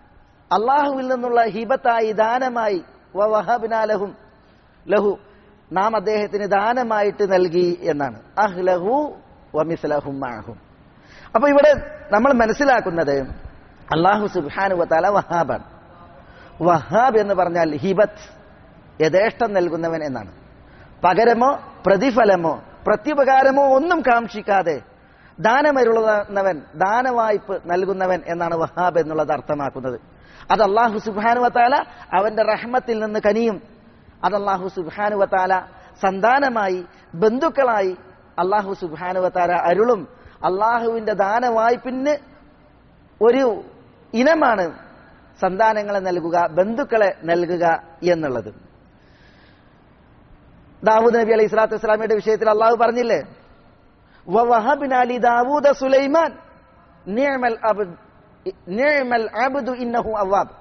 അള്ളാഹുവിൽ നിന്നുള്ള ഹിബത്തായി ദാനമായി ലഹും ലഹു നാം അദ്ദേഹത്തിന് ദാനമായിട്ട് നൽകി എന്നാണ് അഹ്ലഹു വമിസ്ലഹും മാഹും അപ്പൊ ഇവിടെ നമ്മൾ മനസ്സിലാക്കുന്നത് അള്ളാഹു സുബാനു വത്താല വഹാബാണ് വഹാബ് എന്ന് പറഞ്ഞാൽ ഹിബത്ത് യഥേഷ്ടം നൽകുന്നവൻ എന്നാണ് പകരമോ പ്രതിഫലമോ പ്രത്യുപകാരമോ ഒന്നും കാക്ഷിക്കാതെ ദാനമരുളുന്നവൻ ദാനവായ്പ് നൽകുന്നവൻ എന്നാണ് വഹാബ് എന്നുള്ളത് അർത്ഥമാക്കുന്നത് അത് അള്ളാഹു സുബാനുവത്താല അവന്റെ റഹ്മത്തിൽ നിന്ന് കനിയും അത് അള്ളാഹു സുബാനുവത്താല സന്താനമായി ബന്ധുക്കളായി അള്ളാഹു സുബാനുവത്താല അരുളും അള്ളാഹുവിന്റെ ദാനവായ്പിന് ഒരു ഇനമാണ് സന്താനങ്ങളെ നൽകുക ബന്ധുക്കളെ നൽകുക എന്നുള്ളത് ദാവൂദ് നബി അലൈഹി സ്വലാത്തു വസ്സലാമിയുടെ വിഷയത്തിൽ അള്ളാഹു പറഞ്ഞില്ലേ വവഹബ്ന ലി ദാവൂദ സുലൈമാൻ നിഅമൽ അബ്ദ് നിഅമൽ അബ്ദു ഇന്നഹു അവ്വാബ്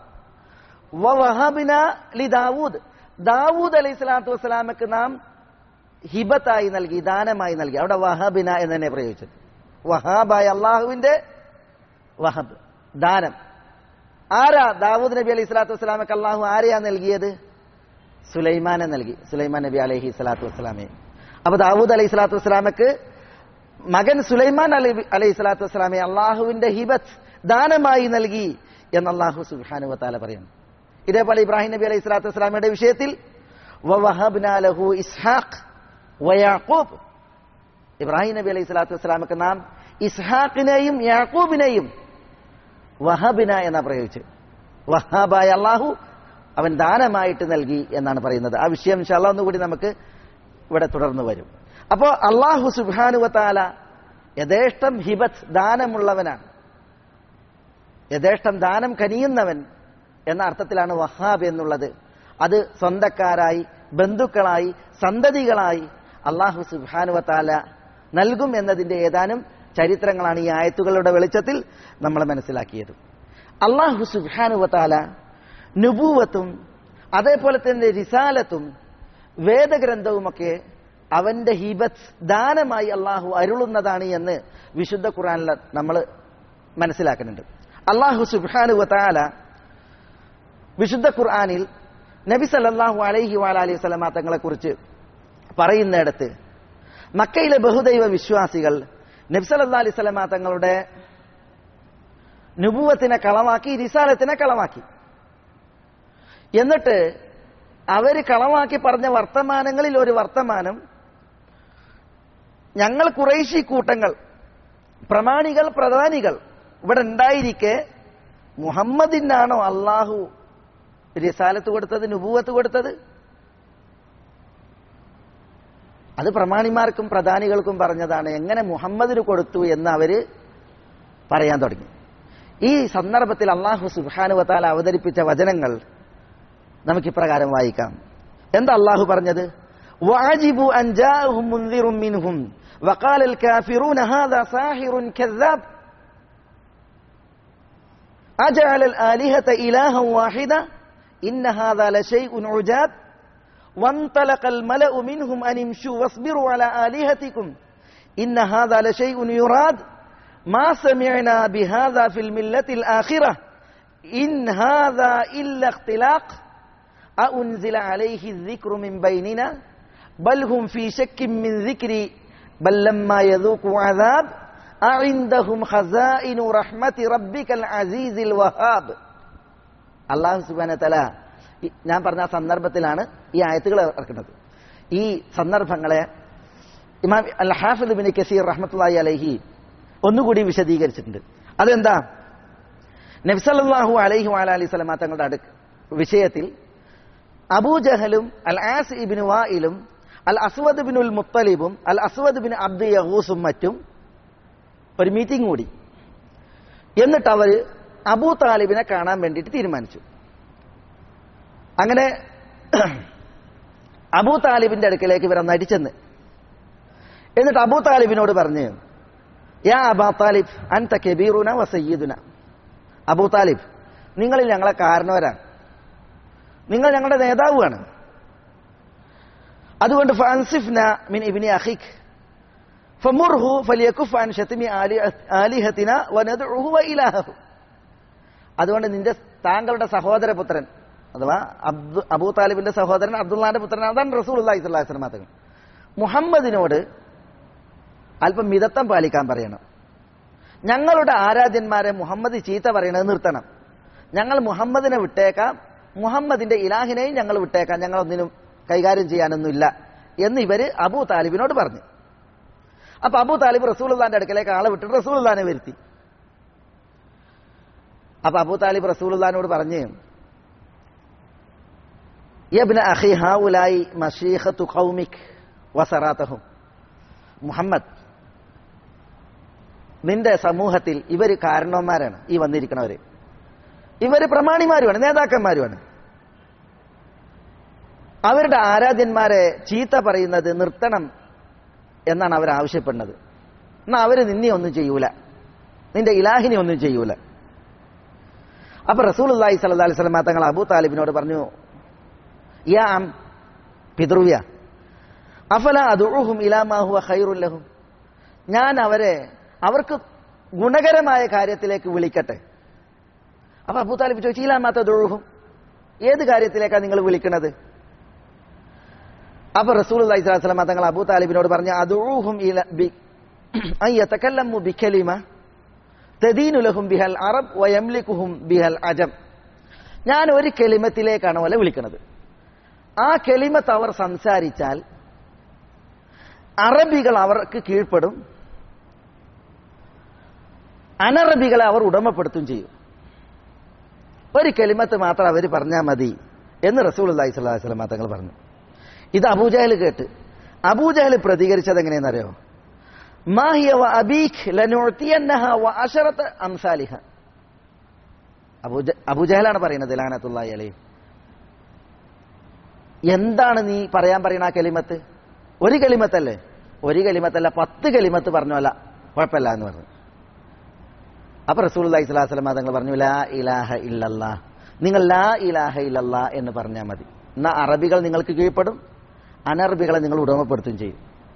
വവഹബ്ന ലി ദാവൂദ് ദാവൂദ് അലൈഹി സ്വലാത്തു വസ്സലാമക്ക് നാം ഹിബത്തായി നൽകി ദാനമായി നൽകി അവിടെ വഹബിന എന്ന് തന്നെ പ്രയോഗിച്ചത് വഹാബായ അള്ളാഹുവിന്റെ വഹബ് ദാനം ആരാ ദാവൂദ് നബി അലൈഹി സ്വലാത്തു വസ്സലാമക്ക് അള്ളാഹു ആരെയാ നൽകിയത് സുലൈമാനെ നൽകി സുലൈമാൻ നബി അലൈഹി സ്വലാത്തു വസ്സലാമെ അപ്പൊ ദാവൂദ് അലൈഹി സ്വലാത്തു വസ്സലാമക്ക് മകൻ സുലൈമാൻ അലി അലൈഹി സ്വലാത്തു വസ്സലാമെ അള്ളാഹുവിന്റെ ഹിബത്ത് ദാനമായി നൽകി എന്ന് അള്ളാഹു സുബാനു വത്താല പറയുന്നു ഇതേപോലെ ഇബ്രാഹിം നബി അലൈഹി സ്വലാത്തു വസ്സലാമയുടെ വിഷയത്തിൽ വവഹബ്നാ ലഹു ഇസ്ഹാഖ് വയാഖൂബ് ഇബ്രാഹിം നബി അലൈഹി സ്വലാത്തു വസ്സലാമക്ക് നാം ഇസ്ഹാഖിനെയും യാക്കൂബിനെയും വഹബിന എന്നാ പ്രയോഗിച്ച് വഹാബായ അള്ളാഹു അവൻ ദാനമായിട്ട് നൽകി എന്നാണ് പറയുന്നത് ആ വിഷയം ഇൻഷാല്ല ഒന്നുകൂടി നമുക്ക് ഇവിടെ തുടർന്നു വരും അപ്പോ അള്ളാഹു സുബാനുവത്താല യഥേഷ്ടം ഹിബത്ത് ദാനമുള്ളവനാണ് യഥേഷ്ടം ദാനം കനിയുന്നവൻ എന്ന അർത്ഥത്തിലാണ് വഹാബ് എന്നുള്ളത് അത് സ്വന്തക്കാരായി ബന്ധുക്കളായി സന്തതികളായി അള്ളാഹു സുബാനുവത്താല നൽകും എന്നതിന്റെ ഏതാനും ചരിത്രങ്ങളാണ് ഈ ആയത്തുകളുടെ വെളിച്ചത്തിൽ നമ്മൾ മനസ്സിലാക്കിയത് അള്ളാഹു സുബാനുവത്താല നുപൂവത്തും അതേപോലെ തന്നെ റിസാലത്തും വേദഗ്രന്ഥവുമൊക്കെ അവന്റെ ഹിബത്ത് ദാനമായി അള്ളാഹു അരുളുന്നതാണ് എന്ന് വിശുദ്ധ ഖുറാനിൽ നമ്മൾ മനസ്സിലാക്കുന്നുണ്ട് അള്ളാഹു സുബാനുവത്താല വിശുദ്ധ ഖുർആാനിൽ നബി സല്ലാഹു അലൈഹി വാലി വസ്ലമ തങ്ങളെ കുറിച്ച് പറയുന്നിടത്ത് മക്കയിലെ ബഹുദൈവ വിശ്വാസികൾ നബ്സല്ലാ അലൈഹി സ്വലമ തങ്ങളുടെ നുപൂവത്തിനെ കളമാക്കി റിസാലത്തിനെ കളമാക്കി എന്നിട്ട് അവര് കളമാക്കി പറഞ്ഞ വർത്തമാനങ്ങളിൽ ഒരു വർത്തമാനം ഞങ്ങൾ കുറേശി കൂട്ടങ്ങൾ പ്രമാണികൾ പ്രധാനികൾ ഇവിടെ ഉണ്ടായിരിക്കെ മുഹമ്മദിനാണോ അള്ളാഹു റിസാലത്ത് കൊടുത്തത് നുപൂവത്ത് കൊടുത്തത് അത് പ്രമാണിമാർക്കും പ്രധാനികൾക്കും പറഞ്ഞതാണ് എങ്ങനെ മുഹമ്മദിന് കൊടുത്തു എന്ന് അവര് പറയാൻ തുടങ്ങി ഈ സന്ദർഭത്തിൽ അള്ളാഹു സുബാനുവത്താൽ അവതരിപ്പിച്ച വചനങ്ങൾ നമുക്ക് ഇപ്രകാരം വായിക്കാം എന്താ അള്ളാഹു പറഞ്ഞത് വാജിബു അൻജാഹും മുൻദിറും മിൻഹും وقال الكافرون هذا ساحر كذاب أجعل الآلهة إلها واحدة إن هذا لشيء عجاب وانطلق الملأ منهم أن امشوا واصبروا على آلهتكم إن هذا لشيء يراد ما سمعنا بهذا في الملة الآخرة إن هذا إلا اختلاق أأنزل عليه الذكر من بيننا بل هم في شك من ذكري بل لما يذوقوا عذاب أعندهم خزائن رحمة ربك العزيز الوهاب അള്ളാഹു സുബാന തല ഞാൻ പറഞ്ഞ ആ സന്ദർഭത്തിലാണ് ഈ ആയത്തുകൾ ഇറക്കുന്നത് ഈ സന്ദർഭങ്ങളെ ഇമാം അൽ ഹാഫിദ് ബിൻ കസീർ റഹ്മത്തുള്ളാഹി അലൈഹി ഒന്നുകൂടി വിശദീകരിച്ചിട്ടുണ്ട് അതെന്താ നബ്സല്ലാഹു അലൈഹി അലി സ്വലമ തങ്ങളുടെ അടുക്ക് വിഷയത്തിൽ അബൂജഹലും അൽ ആസ് ഇബിൻ വായിലും അൽ അസ്വദ് ബിനുൽ മുത്തലിബും അൽ അസ്വദ് ബിൻ അബ്ദു യഹൂസും മറ്റും ഒരു മീറ്റിംഗ് കൂടി എന്നിട്ട് അവർ അബൂ താലിബിനെ കാണാൻ വേണ്ടിയിട്ട് തീരുമാനിച്ചു അങ്ങനെ അബൂ താലിബിന്റെ അടുക്കലേക്ക് ഇവരെ നടിച്ചെന്ന് എന്നിട്ട് അബൂ താലിബിനോട് പറഞ്ഞ് യാ അബാ താലിബ് അൻത കബീറുന വസയ്യിദുന അബൂ താലിബ് നിങ്ങളിൽ ഞങ്ങളെ കാരണവരാണ് നിങ്ങൾ ഞങ്ങളുടെ നേതാവുമാണ് അതുകൊണ്ട് ഫൻസിഫ്ന മിൻ ഇബ്നി അഖിഖ് ഫമുർഹു ഫലിയകുഫ് അൻ ശത്മി ആലിഹത്തിന വനദ്ഉഹു വഇലാഹു അതുകൊണ്ട് നിന്റെ താങ്കളുടെ സഹോദരപുത്രൻ അഥവാ അബ്ദു അബൂ താലിബിന്റെ സഹോദരൻ അബ്ദുള്ളാന്റെ പുത്രൻ അതാണ് റസൂൽ അള്ളാഹി സ്വലാഹു വസ്ലം തങ്ങൾ മുഹമ്മദിനോട് അല്പം മിതത്വം പാലിക്കാൻ പറയണം ഞങ്ങളുടെ ആരാധ്യന്മാരെ മുഹമ്മദ് ചീത്ത പറയണത് നിർത്തണം ഞങ്ങൾ മുഹമ്മദിനെ വിട്ടേക്കാം മുഹമ്മദിന്റെ ഇലാഹിനെയും ഞങ്ങൾ വിട്ടേക്കാം ഞങ്ങൾ ഒന്നിനും കൈകാര്യം ചെയ്യാനൊന്നുമില്ല എന്ന് ഇവര് അബൂ താലിബിനോട് പറഞ്ഞു അപ്പൊ അബൂ താലിബ് റസൂൽദാന്റെ അടുക്കലേക്ക് ആളെ വിട്ടിട്ട് റസൂൽദാനെ വരുത്തി അപ്പൊ അബൂ താലിബ് റസൂൽദാനോട് പറഞ്ഞ് യബ്ന അഖി ഹാഉലായി മഷീഖത്തു ഖൗമിക് വസറാത്തഹും മുഹമ്മദ് നിന്റെ സമൂഹത്തിൽ ഇവര് കാരണവന്മാരാണ് ഈ വന്നിരിക്കുന്നവര് ഇവര് പ്രമാണിമാരുമാണ് നേതാക്കന്മാരുമാണ് അവരുടെ ആരാധ്യന്മാരെ ചീത്ത പറയുന്നത് നിർത്തണം എന്നാണ് അവർ ആവശ്യപ്പെടുന്നത് എന്നാ അവര് നിന്നെ ഒന്നും ചെയ്യൂല നിന്റെ ഇലാഹിനെ ഒന്നും ചെയ്യൂല അപ്പൊ റസൂൽ അള്ളാഹി സല്ലാ അലൈഹി സ്വലമ തങ്ങൾ അബൂ താലിബിനോട് പറഞ്ഞു യാ അം പിതൃവ്യ അഫല അതുഹും ഇലാമാഹുവ ഖൈറുല്ലഹും ഞാൻ അവരെ അവർക്ക് ഗുണകരമായ കാര്യത്തിലേക്ക് വിളിക്കട്ടെ അപ്പൊ അബൂ താലിബ് ചോദിച്ചു ഇലാമാത്ത ദുഴുഹും ഏത് കാര്യത്തിലേക്കാണ് നിങ്ങൾ വിളിക്കുന്നത് അപ്പൊ റസൂൽ അലൈഹി സ്വലാം തങ്ങൾ അബൂ താലിബിനോട് പറഞ്ഞു അതുഹും ബിഖലിമ തദീനുലഹും ബിഹൽ അറബ് വയംലിക്കുഹും ബിഹൽ അജം ഞാൻ ഒരു കെലിമത്തിലേക്കാണ് പോലെ വിളിക്കുന്നത് ആ കെലിമത്ത് അവർ സംസാരിച്ചാൽ അറബികൾ അവർക്ക് കീഴ്പ്പെടും അനറബികളെ അവർ ഉടമപ്പെടുത്തും ചെയ്യും ഒരു കെലിമത്ത് മാത്രം അവർ പറഞ്ഞാൽ മതി എന്ന് റസൂൽ അള്ളഹി സ്വലാഹു വസ്ലം തങ്ങൾ പറഞ്ഞു ഇത് അബൂജഹൽ കേട്ട് അബൂജഹൽ പ്രതികരിച്ചത് എങ്ങനെയെന്നറിയോ മാഹിയ വ അബീഖ് ലനുഅ്തിയന്നഹ വ അശറത അംസാലിഹ അബൂജ അബൂജഹലാണ് പറയുന്നത് ലാനത്തുള്ളാഹി അലൈഹി എന്താണ് നീ പറയാൻ പറയുന്ന ആ കലിമത്ത് ഒരു കലിമത്തല്ലേ ഒരു കലിമത്തല്ല പത്ത് കലിമത്ത് പറഞ്ഞല്ല കുഴപ്പമില്ല എന്ന് പറഞ്ഞു അപ്പൊ റസൂൽ അലൈഹി സ്വലാസ്ലം തങ്ങൾ പറഞ്ഞു ലാ ഇലാഹ ഇല്ലല്ലാ നിങ്ങൾ ലാ ഇലാഹ ഇല്ലല്ലാ എന്ന് പറഞ്ഞാൽ മതി എന്നാ അറബികൾ നിങ്ങൾക്ക് കീഴ്പ്പെടും അനറബികളെ നിങ്ങൾ ഉടമപ്പെടുത്തുകയും ചെയ്യും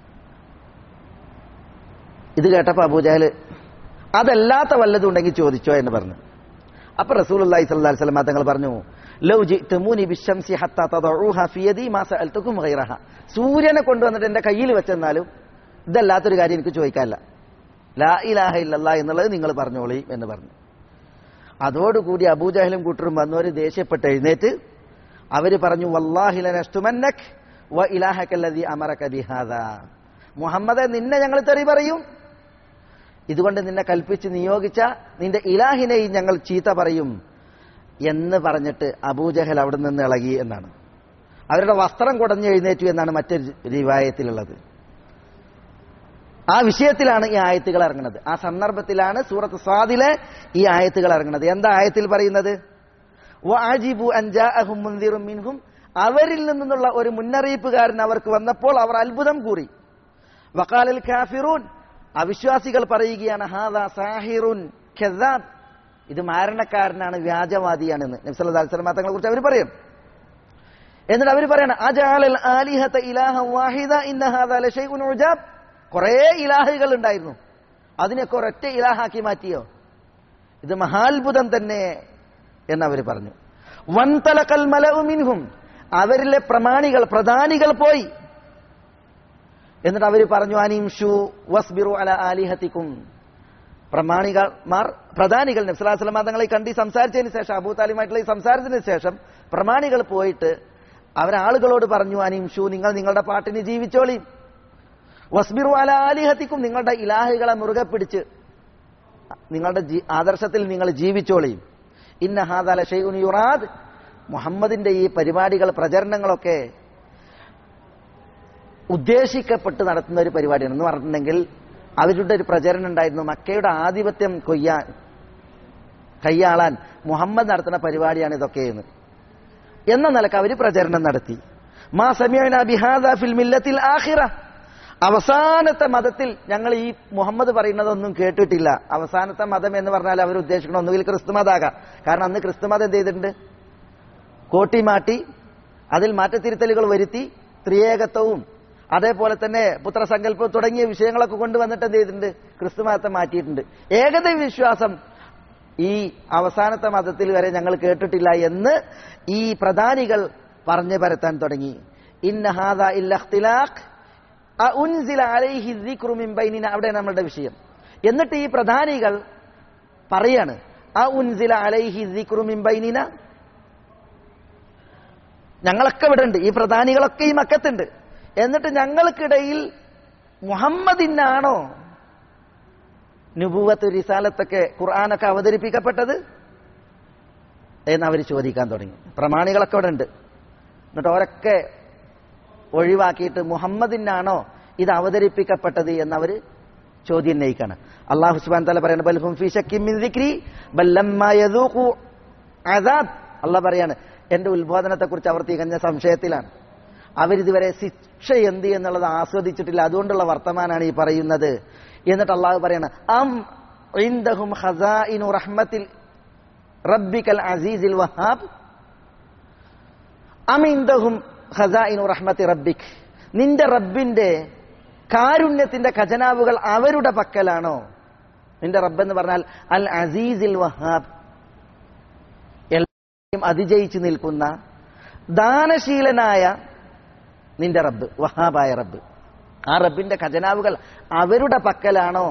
ഇത് കേട്ടപ്പോ അബൂജഹല് അതല്ലാത്ത വല്ലതും ഉണ്ടെങ്കിൽ ചോദിച്ചോ എന്ന് പറഞ്ഞു അപ്പൊ റസൂൽ അള്ളാഹി സ്വല്ലി സ്വലമ തങ്ങൾ പറഞ്ഞു ലൗ ജിഅ്തുമൂനി ബിശ്ശംസി ഹത്താ തദഊഹ ഫി യദി മാ സഅൽതുകും ഗൈറഹ സൂര്യനെ കൊണ്ടുവന്നിട്ട് എന്റെ കയ്യിൽ വെച്ചെന്നാലും ഇതല്ലാത്തൊരു കാര്യം എനിക്ക് ചോദിക്കാനില്ല ലാ ഇലാഹ ഇല്ലല്ലാ എന്നുള്ളത് നിങ്ങൾ പറഞ്ഞോളി എന്ന് പറഞ്ഞു അതോടുകൂടി അബൂജഹലും കൂട്ടരും വന്നവര് ദേഷ്യപ്പെട്ട് എഴുന്നേറ്റ് അവര് പറഞ്ഞു വല്ലാഹിലനഷ്ടുമന്നക് വ ഇലാഹക്കല്ലതി അമറക ബിഹാദാ മുഹമ്മദെ നിന്നെ ഞങ്ങൾ തെറി പറയും ഇതുകൊണ്ട് നിന്നെ കൽപ്പിച്ച് നിയോഗിച്ച നിന്റെ ഇലാഹിനെയും ഞങ്ങൾ ചീത്ത പറയും എന്ന് പറഞ്ഞിട്ട് അബൂജഹൽ അവിടെ നിന്ന് ഇളകി എന്നാണ് അവരുടെ വസ്ത്രം കുടഞ്ഞു എഴുന്നേറ്റു എന്നാണ് മറ്റൊരു റിവായത്തിലുള്ളത് ആ വിഷയത്തിലാണ് ഈ ആയത്തുകൾ ഇറങ്ങുന്നത് ആ സന്ദർഭത്തിലാണ് സൂറത്ത് സ്വാദിലെ ഈ ആയത്തുകൾ ഇറങ്ങുന്നത് എന്താ ആയത്തിൽ പറയുന്നത് വഅജിബു അൻ ജാഅഹും മുൻദിറും മിൻഹും അവരിൽ നിന്നുള്ള ഒരു മുന്നറിയിപ്പുകാരൻ അവർക്ക് വന്നപ്പോൾ അവർ അത്ഭുതം കൂറി വക്കാലൽ കാഫിറൂൻ അവിശ്വാസികൾ പറയുകയാണ് ഹാദാ സാഹിറുൻ ഖെദാബ് ഇത് മാരണക്കാരനാണ് വ്യാജവാദിയാണെന്ന് നബ്സല്ലാ സ്വലമ തങ്ങളെ കുറിച്ച് അവർ പറയും എന്നിട്ട് അവർ പറയണം അജാലൽ ആലിഹത ഇലാഹ വാഹിദ ഇന്ന ഹാദാ ലശൈഉൻ ഉജാബ് കുറേ ഇലാഹുകൾ ഉണ്ടായിരുന്നു അതിനൊക്കെ ഒരൊറ്റ ഇലാഹാക്കി മാറ്റിയോ ഇത് മഹാത്ഭുതം തന്നെ എന്നവർ പറഞ്ഞു വൻതലക്കൽ മലവുമിൻഹും അവരിലെ പ്രമാണികൾ പ്രധാനികൾ പോയി എന്നിട്ട് അവർ പറഞ്ഞു അനിംഷു വസ്ബിറു അല ആലിഹത്തിക്കും പ്രമാണികൾമാർ പ്രധാനികൾ നബ്സലാസ്ലമ തങ്ങളെ കണ്ടി സംസാരിച്ചതിന് ശേഷം അബൂ താലിമായിട്ടുള്ള ഈ സംസാരത്തിന് ശേഷം പ്രമാണികൾ പോയിട്ട് അവരാളുകളോട് പറഞ്ഞു അനിംഷു നിങ്ങൾ നിങ്ങളുടെ പാട്ടിന് ജീവിച്ചോളി വസ്ബിറു അല ആലിഹത്തിക്കും നിങ്ങളുടെ ഇലാഹുകളെ മുറുകെ പിടിച്ച് നിങ്ങളുടെ ആദർശത്തിൽ നിങ്ങൾ ജീവിച്ചോളിയും ഇന്ന ഹാദാല ഷെയ്ഉൻ യുറാദ് മുഹമ്മദിന്റെ ഈ പരിപാടികൾ പ്രചരണങ്ങളൊക്കെ ഉദ്ദേശിക്കപ്പെട്ട് നടത്തുന്ന ഒരു പരിപാടിയാണ് എന്ന് പറഞ്ഞിട്ടുണ്ടെങ്കിൽ അവരുടെ ഒരു പ്രചരണം ഉണ്ടായിരുന്നു മക്കയുടെ ആധിപത്യം കൊയ്യാൻ കയ്യാളാൻ മുഹമ്മദ് നടത്തുന്ന പരിപാടിയാണ് ഇതൊക്കെ എന്ന് എന്ന നിലക്ക് അവർ പ്രചരണം നടത്തി മാ സമീഅന ബിഹാദ ഫിൽ മില്ലത്തിൽ ആഖിറ അവസാനത്തെ മതത്തിൽ ഞങ്ങൾ ഈ മുഹമ്മദ് പറയുന്നതൊന്നും കേട്ടിട്ടില്ല അവസാനത്തെ മതം എന്ന് പറഞ്ഞാൽ അവർ ഉദ്ദേശിക്കണം ഒന്നുകിൽ ക്രിസ്തുമതാകാം കാരണം അന്ന് ക്രിസ്തുമതം എന്ത് ചെയ്തിട്ടുണ്ട് കോട്ടിമാട്ടി അതിൽ മാറ്റത്തിരുത്തലുകൾ വരുത്തി ത്രിയേകത്വവും അതേപോലെ തന്നെ പുത്രസങ്കല്പം തുടങ്ങിയ വിഷയങ്ങളൊക്കെ കൊണ്ടുവന്നിട്ട് എന്ത് ചെയ്തിട്ടുണ്ട് ക്രിസ്തുമതത്തെ മാറ്റിയിട്ടുണ്ട് ഏകദൈവ വിശ്വാസം ഈ അവസാനത്തെ മതത്തിൽ വരെ ഞങ്ങൾ കേട്ടിട്ടില്ല എന്ന് ഈ പ്രധാനികൾ പറഞ്ഞു പരത്താൻ തുടങ്ങി ഇന്ന ഹാദ ഇല്ലഖ്തിലാഖ് അഉൻസില അലൈഹി ദിക്റു മിൻ ബൈനിന അവിടെ നമ്മളുടെ വിഷയം എന്നിട്ട് ഈ പ്രധാനികൾ പറയാണ് അഉൻസില അലൈഹി ദിക്റു മിൻ ബൈനിന ഞങ്ങളൊക്കെ ഇവിടെ ഉണ്ട് ഈ പ്രധാനികളൊക്കെ ഈ മക്കത്തുണ്ട് എന്നിട്ട് ഞങ്ങൾക്കിടയിൽ മുഹമ്മദിനാണോ നുബൂവത്ത് റിസാലത്തൊക്കെ ഖുർആാനൊക്കെ അവതരിപ്പിക്കപ്പെട്ടത് എന്ന് അവർ ചോദിക്കാൻ തുടങ്ങി പ്രമാണികളൊക്കെ ഇവിടെ ഉണ്ട് എന്നിട്ട് അവരൊക്കെ ഒഴിവാക്കിയിട്ട് മുഹമ്മദിനാണോ ഇത് അവതരിപ്പിക്കപ്പെട്ടത് എന്നവർ ചോദ്യം ഉന്നയിക്കാണ് അള്ളാഹു സുബാൻ തല പറയുന്നത് ബൽഹും ഫീ ശക്കിൻ മിൻ ദിക്രി ബല്ലമ്മ യദൂഖു അദാബ് അള്ളാഹ് പറയാണ് എന്റെ ഉത്ബോധനത്തെക്കുറിച്ച് അവർ തികഞ്ഞ സംശയത്തിലാണ് അവരിതുവരെ ശിക്ഷ എന്ത് എന്നുള്ളത് ആസ്വദിച്ചിട്ടില്ല അതുകൊണ്ടുള്ള വർത്തമാനാണ് ഈ പറയുന്നത് എന്നിട്ട് അള്ളാഹു പറയാണ് അം ഇൻദഹും ഖസാഇനു റഹ്മത്തിൽ റബ്ബിക്കൽ അസീസിൽ വഹാബ് അം ഇൻദഹും ഖസാഇനു റഹ്മത്തി റബ്ബിക് നിന്റെ റബ്ബിന്റെ കാരുണ്യത്തിന്റെ ഖജനാവുകൾ അവരുടെ പക്കലാണോ നിന്റെ റബ്ബ് എന്ന് പറഞ്ഞാൽ അൽ അസീസിൽ വഹാബ് എല്ലാവരെയും അതിജയിച്ചു നിൽക്കുന്ന ദാനശീലനായ നിന്റെ റബ്ബ് വഹാബായ റബ്ബ് ആ റബ്ബിന്റെ ഖജനാവുകൾ അവരുടെ പക്കലാണോ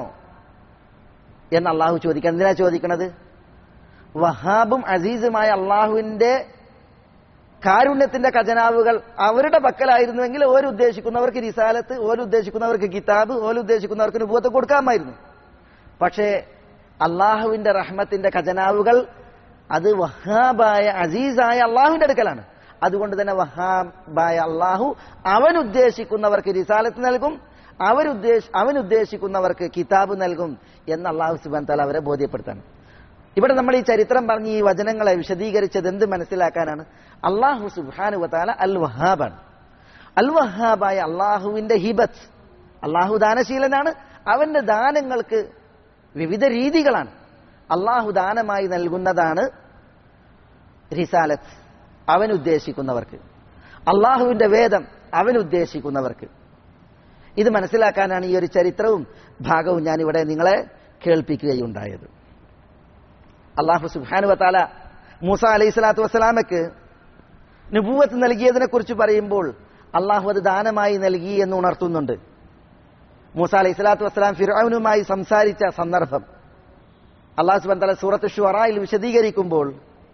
എന്ന് അള്ളാഹു ചോദിക്കാൻ എന്തിനാ ചോദിക്കണത് വഹാബും അസീസുമായ അള്ളാഹുവിന്റെ കാരുണ്യത്തിന്റെ ഖജനാവുകൾ അവരുടെ പക്കലായിരുന്നുവെങ്കിൽ ഓരോ ഉദ്ദേശിക്കുന്നവർക്ക് റിസാലത്ത് ഓരോ ഉദ്ദേശിക്കുന്നവർക്ക് കിതാബ് ഓരോ ഉദ്ദേശിക്കുന്നവർക്ക് നുപൂത്ത് കൊടുക്കാമായിരുന്നു പക്ഷേ അള്ളാഹുവിന്റെ റഹ്മത്തിന്റെ ഖജനാവുകൾ അത് വഹാബായ അസീസായ അള്ളാഹുവിന്റെ അടുക്കലാണ് അതുകൊണ്ട് തന്നെ വഹാബായ അള്ളാഹു അവൻ ഉദ്ദേശിക്കുന്നവർക്ക് റിസാലത്ത് നൽകും അവരുദ്ദേശ അവൻ ഉദ്ദേശിക്കുന്നവർക്ക് കിതാബ് നൽകും എന്ന് അള്ളാഹു സുബാൻ താല അവരെ ബോധ്യപ്പെടുത്താണ് ഇവിടെ നമ്മൾ ഈ ചരിത്രം പറഞ്ഞ് ഈ വചനങ്ങളെ വിശദീകരിച്ചത് എന്ത് മനസ്സിലാക്കാനാണ് അള്ളാഹു സുബാനു വത്താല അൽ വഹാബാണ് അൽ വഹാബായ അള്ളാഹുവിന്റെ ഹിബത്ത് അള്ളാഹു ദാനശീലനാണ് അവന്റെ ദാനങ്ങൾക്ക് വിവിധ രീതികളാണ് അള്ളാഹു ദാനമായി നൽകുന്നതാണ് റിസാലത്ത് അവൻ ഉദ്ദേശിക്കുന്നവർക്ക് അള്ളാഹുവിന്റെ വേദം അവൻ ഉദ്ദേശിക്കുന്നവർക്ക് ഇത് മനസ്സിലാക്കാനാണ് ഈ ഒരു ചരിത്രവും ഭാഗവും ഞാൻ ഇവിടെ നിങ്ങളെ കേൾപ്പിക്കുകയുണ്ടായത് അള്ളാഹു സുബാനു വത്താല മൂസ അലൈഹി സ്വലാത്തു വസ്സലാമയ്ക്ക് നുപൂവത്ത് നൽകിയതിനെ കുറിച്ച് പറയുമ്പോൾ അള്ളാഹു അത് ദാനമായി നൽകി എന്ന് ഉണർത്തുന്നുണ്ട് മൂസ അലൈഹി സ്വലാത്തു വസ്സലാം ഫിറൌനുമായി സംസാരിച്ച സന്ദർഭം അള്ളാഹു സുബാൻ തല സൂറത്ത് ഷുറായിൽ വിശദീകരിക്കുമ്പോൾ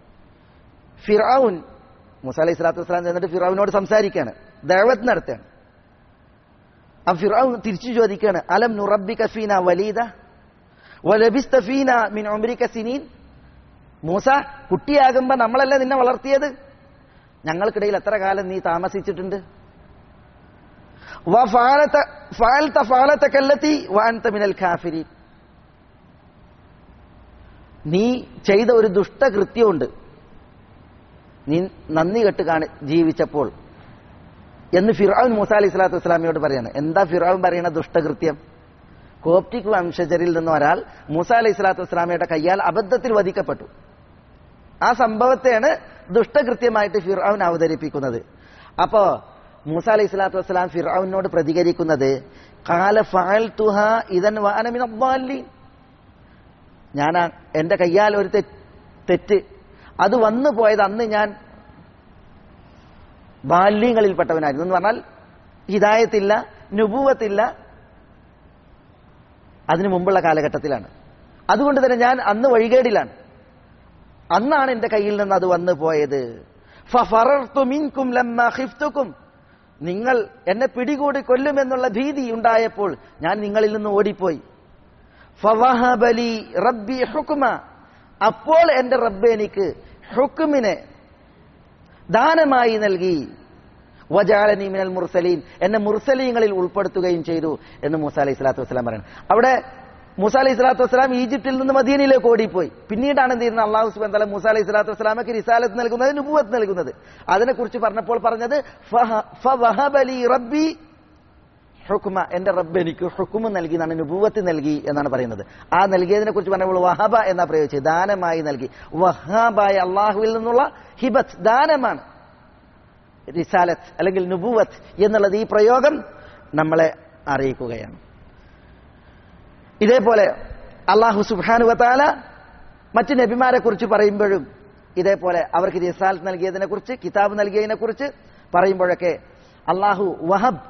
ഫിറൌൻ മൂസ അലൈഹി സ്വലാത്തു വസ്സലാം ചെന്നിട്ട് ഫിറൌനോട് സംസാരിക്കുകയാണ് ദഴവത്ത് നടത്തുകയാണ് ആ ഫിറൌൻ തിരിച്ചു ചോദിക്കുകയാണ് അലം നുറബിക ഫീന വലീദ വലബിസ്ത ഫീന മിൻ ഉംരിക സിനീൻ മൂസ കുട്ടിയാകുമ്പോ നമ്മളല്ലേ നിന്നെ വളർത്തിയത് ഞങ്ങൾക്കിടയിൽ എത്ര കാലം നീ താമസിച്ചിട്ടുണ്ട് നീ ചെയ്ത ഒരു ദുഷ്ടകൃത്യമുണ്ട് നീ നന്ദി കെട്ട് കാണി ജീവിച്ചപ്പോൾ എന്ന് ഫിറാവുൻ മൂസ അലൈഹി സ്വലാത്തു വസ്സലാമിയോട് പറയാണ് എന്താ ഫിറാവുൻ പറയുന്ന ദുഷ്ടകൃത്യം കോപ്റ്റിക് വംശജരിൽ നിന്ന് ഒരാൾ മൂസ അലൈഹി സ്വലാത്തു വസ്സലാമയുടെ കയ്യാൽ അബദ്ധത്തിൽ വധിക്കപ്പെട്ടു ആ സംഭവത്തെയാണ് ദുഷ്ടകൃത്യമായിട്ട് ഫിർഔൻ അവതരിപ്പിക്കുന്നത് അപ്പോ മൂസ അലൈഹി സ്വലാത്തു വസ്സലാം ഫിർഔനോട് പ്രതികരിക്കുന്നത് കാല ഫാൽ തുഹ ഇതൻ വാനമിനീ ഞാൻ എന്റെ കയ്യാൽ ഒരു തെറ്റ് അത് വന്നു പോയത് അന്ന് ഞാൻ ബാല്യങ്ങളിൽപ്പെട്ടവനായിരുന്നു എന്ന് പറഞ്ഞാൽ ഹിദായത്തില്ല നുപൂവത്തില്ല അതിനു മുമ്പുള്ള കാലഘട്ടത്തിലാണ് അതുകൊണ്ട് തന്നെ ഞാൻ അന്ന് വഴികേടിലാണ് അന്നാണ് എന്റെ കയ്യിൽ നിന്ന് അത് വന്നു പോയത് നിങ്ങൾ എന്നെ പിടികൂടി കൊല്ലുമെന്നുള്ള ഭീതി ഉണ്ടായപ്പോൾ ഞാൻ നിങ്ങളിൽ നിന്ന് ഓടിപ്പോയി റബ്ബി ഹുക്കുമ അപ്പോൾ എന്റെ റബ്ബ് എനിക്ക് ഹുക്കുമിനെ ദാനമായി നൽകി വജാലനി മിനൽ മുർസലീൻ എന്നെ മുർസലീങ്ങളിൽ ഉൾപ്പെടുത്തുകയും ചെയ്തു എന്ന് മൂസ അലൈഹി സ്വലാത്തു വസ്സലാം പറയുന്നത് അവിടെ മൂസ അലൈഹി സ്വലാത്തു വസ്സലാം ഈജിപ്തിൽ നിന്ന് മദീനയിലേക്ക് ഓടിപ്പോയി പിന്നീടാണ് എന്ത് ചെയ്യുന്നത് അള്ളാഹു സുബാൻ തല മൂസ അലൈഹി സ്വലാത്തു വസ്സലാമക്ക് റിസാലത്ത് നൽകുന്നത് നുപൂവത്ത് നൽകുന്നത് അതിനെക്കുറിച്ച് പറഞ്ഞപ്പോൾ പറഞ്ഞത് റബ്ബി ഹുക്കുമ എന്റെ റബ്ബ് എനിക്ക് ഹുക്കുമ നൽകി എന്നാണ് നുപൂവത്ത് നൽകി എന്നാണ് പറയുന്നത് ആ നൽകിയതിനെ കുറിച്ച് പറഞ്ഞപ്പോൾ വഹബ എന്നാ പ്രയോഗിച്ചത് ദാനമായി നൽകി വഹാബായ അള്ളാഹുവിൽ നിന്നുള്ള ഹിബത്ത് ദാനമാണ് റിസാലത്ത് അല്ലെങ്കിൽ നുബൂവത്ത് എന്നുള്ളത് ഈ പ്രയോഗം നമ്മളെ അറിയിക്കുകയാണ് ഇതേപോലെ അള്ളാഹു സുബാനു വത്താല മറ്റു നബിമാരെ കുറിച്ച് പറയുമ്പോഴും ഇതേപോലെ അവർക്ക് റിസാൽത്ത് നൽകിയതിനെ കുറിച്ച് കിതാബ് നൽകിയതിനെ കുറിച്ച് പറയുമ്പോഴൊക്കെ അള്ളാഹു വഹബ്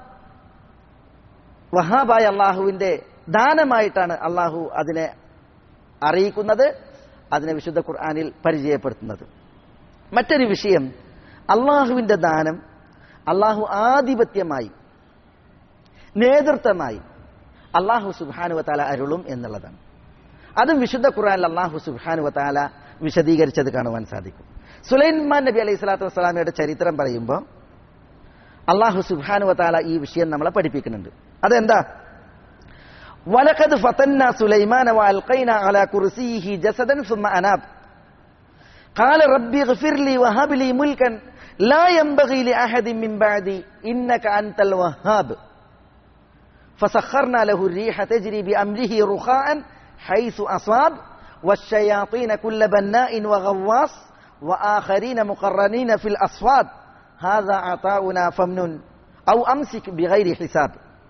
വഹാബായ അള്ളാഹുവിന്റെ ദാനമായിട്ടാണ് അള്ളാഹു അതിനെ അറിയിക്കുന്നത് അതിനെ വിശുദ്ധ ഖുർആാനിൽ പരിചയപ്പെടുത്തുന്നത് മറ്റൊരു വിഷയം അള്ളാഹുവിന്റെ ദാനം അള്ളാഹു ആധിപത്യമായി നേതൃത്വമായി അള്ളാഹു സുബാനുവത്താല അരുളും എന്നുള്ളതാണ് അതും വിശുദ്ധ ഖുർആാനിൽ അള്ളാഹു സുബാനുവത്താല വിശദീകരിച്ചത് കാണുവാൻ സാധിക്കും സുലൈമാൻ നബി അലൈഹി സ്വലാത്തു വസ്സലാമയുടെ ചരിത്രം പറയുമ്പോൾ അള്ളാഹു സുബാനുവത്താല ഈ വിഷയം നമ്മളെ പഠിപ്പിക്കുന്നുണ്ട് അതെന്താ വലഖദ് ഫതന്ന സുലൈമാന വഅൽഖൈന അലാ കുർസിയിഹി ജസദൻ സുമ്മ അനാബ് قال ربي اغفر لي وهب لي ملكا لا ينبغي لأحد من بعدي إنك أنت الوهاب فسخرنا له الريح تجري بأمره رخاء حيث أصاب والشياطين كل بناء وغواص وآخرين مقرنين في الأصفاد هذا عطاؤنا فمن أو أمسك بغير حساب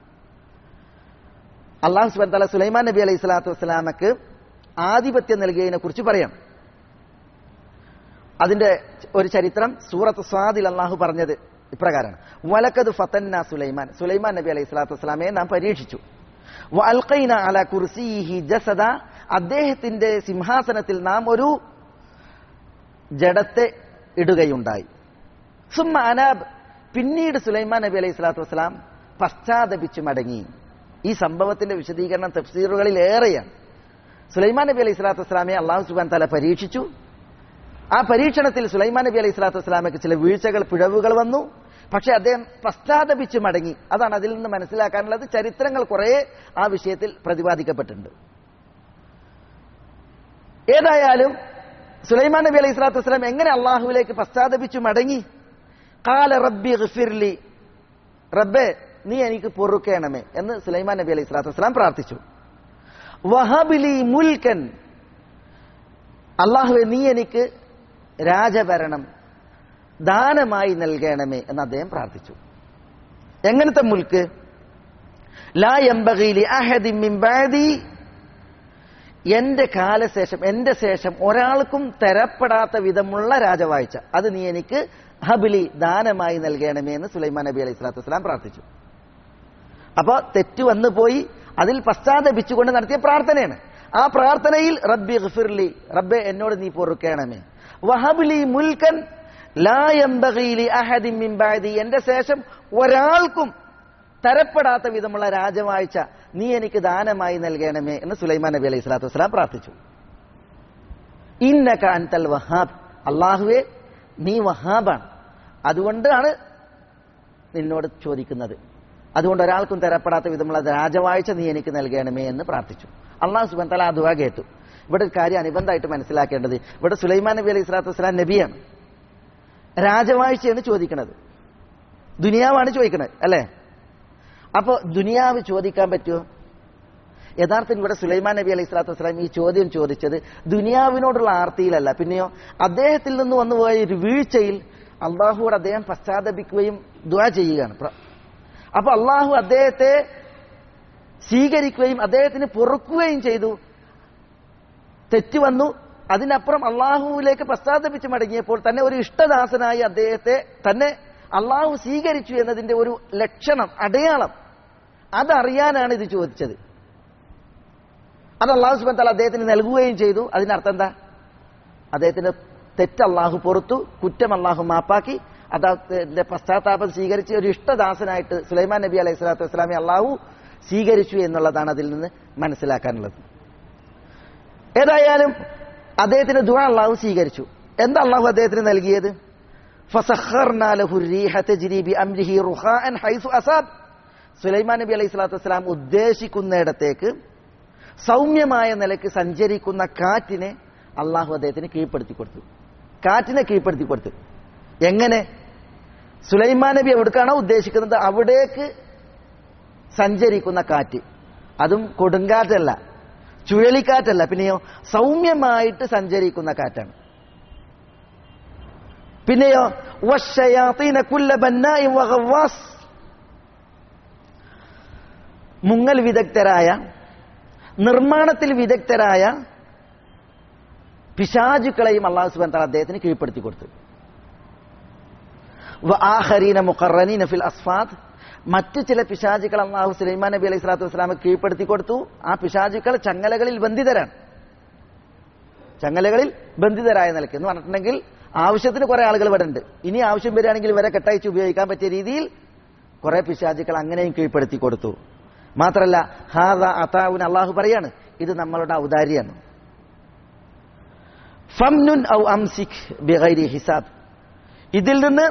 അള്ളാഹു സുബാൻ തല സുലൈമാൻ നബി അലൈഹി സ്വലാത്തു വസ്സലാമക്ക് ആധിപത്യം നൽകിയതിനെ കുറിച്ച് പറയാം അതിന്റെ ഒരു ചരിത്രം സൂറത്ത് സ്വാദിൽ അള്ളാഹു പറഞ്ഞത് ഇപ്രകാരമാണ് വലക്കത് ഫത്തന്ന സുലൈമാൻ സുലൈമാൻ നബി അലൈഹി സ്വലാത്തു വസ്സലാമയെ നാം പരീക്ഷിച്ചു വൽഖൈന അല കുർസിഹി ജസദ അദ്ദേഹത്തിന്റെ സിംഹാസനത്തിൽ നാം ഒരു ജഡത്തെ ഇടുകയുണ്ടായി സുമ്മ അനാബ് പിന്നീട് സുലൈമാൻ നബി അലൈഹി സ്വലാത്തു വസ്സലാം പശ്ചാത്തപിച്ചു മടങ്ങി ഈ സംഭവത്തിന്റെ വിശദീകരണം തഫ്സീറുകളിൽ ഏറെയാണ് സുലൈമാൻ നബി അലൈഹി സ്വലാത്തു വസ്സലാമെ അള്ളാഹു സുബാൻ തല പരീക്ഷിച്ചു ആ പരീക്ഷണത്തിൽ സുലൈമാൻ നബി അലൈഹി സ്വലാത്തു വസ്സലാമയ്ക്ക് ചില വീഴ്ചകൾ പിഴവുകൾ വന്നു പക്ഷെ അദ്ദേഹം പശ്ചാത്തപിച്ച് മടങ്ങി അതാണ് അതിൽ നിന്ന് മനസ്സിലാക്കാനുള്ളത് ചരിത്രങ്ങൾ കുറെ ആ വിഷയത്തിൽ പ്രതിപാദിക്കപ്പെട്ടിട്ടുണ്ട് ഏതായാലും സുലൈമാൻ നബി അലൈഹി സ്വലാത്തു വസ്സലാം എങ്ങനെ അള്ളാഹുവിലേക്ക് പശ്ചാത്തപിച്ചു മടങ്ങി കാല റബ്ബി ഗഫിർലി റബ്ബെ നീ എനിക്ക് പൊറുക്കേണമേ എന്ന് സുലൈമാൻ നബി അലൈഹി സ്വലാത്തു വസ്സലാം പ്രാർത്ഥിച്ചു വഹബിലി മുൽക്കൻ അള്ളാഹുവെ നീ എനിക്ക് രാജഭരണം ദാനമായി നൽകണമേ എന്ന് അദ്ദേഹം പ്രാർത്ഥിച്ചു എങ്ങനത്തെ മുൽക്ക് ലാ എംബഗീലി അഹദി മിംബാദി എന്റെ കാലശേഷം എന്റെ ശേഷം ഒരാൾക്കും തരപ്പെടാത്ത വിധമുള്ള രാജവാഴ്ച അത് നീ എനിക്ക് ഹബിലി ദാനമായി നൽകണമേ എന്ന് സുലൈമാൻ നബി അലൈഹി സ്വലാത്തു വസ്സലാം പ്രാർത്ഥിച്ചു അപ്പോ തെറ്റ് വന്നു പോയി അതിൽ പശ്ചാത്തപിച്ചുകൊണ്ട് നടത്തിയ പ്രാർത്ഥനയാണ് ആ പ്രാർത്ഥനയിൽ റബ്ബി ഗഫിർലി റബ്ബെ എന്നോട് നീ പൊറുക്കണമേ വഹബിലി മുൽക്കൻ ലായംബഗീലി അഹദിൻ മിൻ ബഅദി എന്റെ ശേഷം ഒരാൾക്കും തരപ്പെടാത്ത വിധമുള്ള രാജവാഴ്ച നീ എനിക്ക് ദാനമായി നൽകണമേ എന്ന് സുലൈമാൻ നബി അലൈഹി സ്വലാത്തു വസ്സലാം പ്രാർത്ഥിച്ചു ഇന്നക അൻതൽ വഹാബ് അള്ളാഹുവെ നീ വഹാബാണ് അതുകൊണ്ടാണ് നിന്നോട് ചോദിക്കുന്നത് അതുകൊണ്ട് ഒരാൾക്കും തരപ്പെടാത്ത വിധമുള്ള രാജവാഴ്ച നീ എനിക്ക് നൽകണമേ എന്ന് പ്രാർത്ഥിച്ചു അള്ളാഹു സുബൻ തല ആ ദുവ കേട്ടു ഇവിടെ ഒരു കാര്യം അനുബന്ധമായിട്ട് മനസ്സിലാക്കേണ്ടത് ഇവിടെ സുലൈമാൻ നബി അലൈഹി സ്വലാത്തു വസ്സലാം നബിയാണ് രാജവാഴ്ചയാണ് ചോദിക്കുന്നത് ദുനിയാവാണ് ചോദിക്കുന്നത് അല്ലേ അപ്പോ ദുനിയാവ് ചോദിക്കാൻ പറ്റുമോ യഥാർത്ഥത്തിൽ ഇവിടെ സുലൈമാൻ നബി അലൈഹി സ്വലാത്തു വസ്സലാം ഈ ചോദ്യം ചോദിച്ചത് ദുനിയാവിനോടുള്ള ആർത്തിയിലല്ല പിന്നെയോ അദ്ദേഹത്തിൽ നിന്ന് വന്നുപോയ ഒരു വീഴ്ചയിൽ അള്ളാഹുവോട് അദ്ദേഹം പശ്ചാത്തപിക്കുകയും ദുആ ചെയ്യുകയാണ് പ്ര- അപ്പൊ അള്ളാഹു അദ്ദേഹത്തെ സ്വീകരിക്കുകയും അദ്ദേഹത്തിന് പൊറുക്കുകയും ചെയ്തു തെറ്റ് വന്നു അതിനപ്പുറം അള്ളാഹുവിലേക്ക് പശ്ചാത്തപിച്ച് മടങ്ങിയപ്പോൾ തന്നെ ഒരു ഇഷ്ടദാസനായി അദ്ദേഹത്തെ തന്നെ അള്ളാഹു സ്വീകരിച്ചു എന്നതിന്റെ ഒരു ലക്ഷണം അടയാളം അതറിയാനാണ് ഇത് ചോദിച്ചത് അത് അള്ളാഹു സുബൻ തല അദ്ദേഹത്തിന് നൽകുകയും ചെയ്തു അതിനർത്ഥം എന്താ അദ്ദേഹത്തിന്റെ തെറ്റ് അള്ളാഹു പുറത്തു കുറ്റം അള്ളാഹു മാപ്പാക്കി അദ്ദേഹത്തിന്റെ പശ്ചാത്താപം സ്വീകരിച്ച് ഒരു ഇഷ്ടദാസനായിട്ട് സുലൈമാൻ നബി അലൈഹി സ്വലാത്തു വസ്സലാമെ അള്ളാഹു സ്വീകരിച്ചു എന്നുള്ളതാണ് അതിൽ നിന്ന് മനസ്സിലാക്കാനുള്ളത് ഏതായാലും അദ്ദേഹത്തിന് ദുആ അള്ളാഹു സ്വീകരിച്ചു എന്താ അള്ളാഹു അദ്ദേഹത്തിന് നൽകിയത് فسخرنا له الريح تجري بأمره رخاء حيث أصاب സുലൈമാൻ നബി അലൈഹി സ്വലാത്തു വസ്സലാം ഉദ്ദേശിക്കുന്നിടത്തേക്ക് സൗമ്യമായ നിലയ്ക്ക് സഞ്ചരിക്കുന്ന കാറ്റിനെ അള്ളാഹു അദ്ദേഹത്തിന് കീഴ്പ്പെടുത്തി കൊടുത്തു കാറ്റിനെ കീഴ്പ്പെടുത്തി കൊടുത്തു എങ്ങനെ സുലൈമാൻ നബി എവിടേക്കാണോ ഉദ്ദേശിക്കുന്നത് അവിടേക്ക് സഞ്ചരിക്കുന്ന കാറ്റ് അതും കൊടുങ്കാറ്റല്ല ചുഴലിക്കാറ്റല്ല പിന്നെയോ സൗമ്യമായിട്ട് സഞ്ചരിക്കുന്ന കാറ്റാണ് പിന്നെയോ വശയാത്തീന കുല്ല ബന്നായി വഗവാസ് മുങ്ങൽ വിദഗ്ധരായ നിർമ്മാണത്തിൽ വിദഗ്ധരായ പിശാചുക്കളെയും അള്ളാഹു സുബാൻ താല അദ്ദേഹത്തിന് കീഴ്പ്പെടുത്തി കൊടുത്തു ആഹരീന മുഖറനീന ഫിൽ അസ്ഫാദ് മറ്റു ചില പിശാചുക്കൾ അള്ളാഹു സുലൈമാൻ നബി അലൈഹി സ്വലാത്തു വസ്സലാമെ കീഴ്പ്പെടുത്തി കൊടുത്തു ആ പിശാചുക്കൾ ചങ്ങലകളിൽ ബന്ധിതരാണ് ചങ്ങലകളിൽ ബന്ധിതരായ നിലയ്ക്ക് എന്ന് പറഞ്ഞിട്ടുണ്ടെങ്കിൽ ആവശ്യത്തിന് കുറെ ആളുകൾ ഇവിടെ ഉണ്ട് ഇനി ആവശ്യം വരികയാണെങ്കിൽ ഇവരെ കെട്ടയച്ച് ഉപയോഗിക്കാൻ പറ്റിയ രീതിയിൽ കുറെ പിശാചുക്കൾ അങ്ങനെയും കീഴ്പ്പെടുത്തി കൊടുത്തു മാത്രല്ല ഹാദ അതാവുൻ അള്ളാഹു പറയാണ് ഇത് നമ്മളുടെ ഔദാര്യാണ് ഫംനുൻ ഔ അംസിക് ബിഗൈരി ഹിസാബ് ഇതിൽ നിന്ന്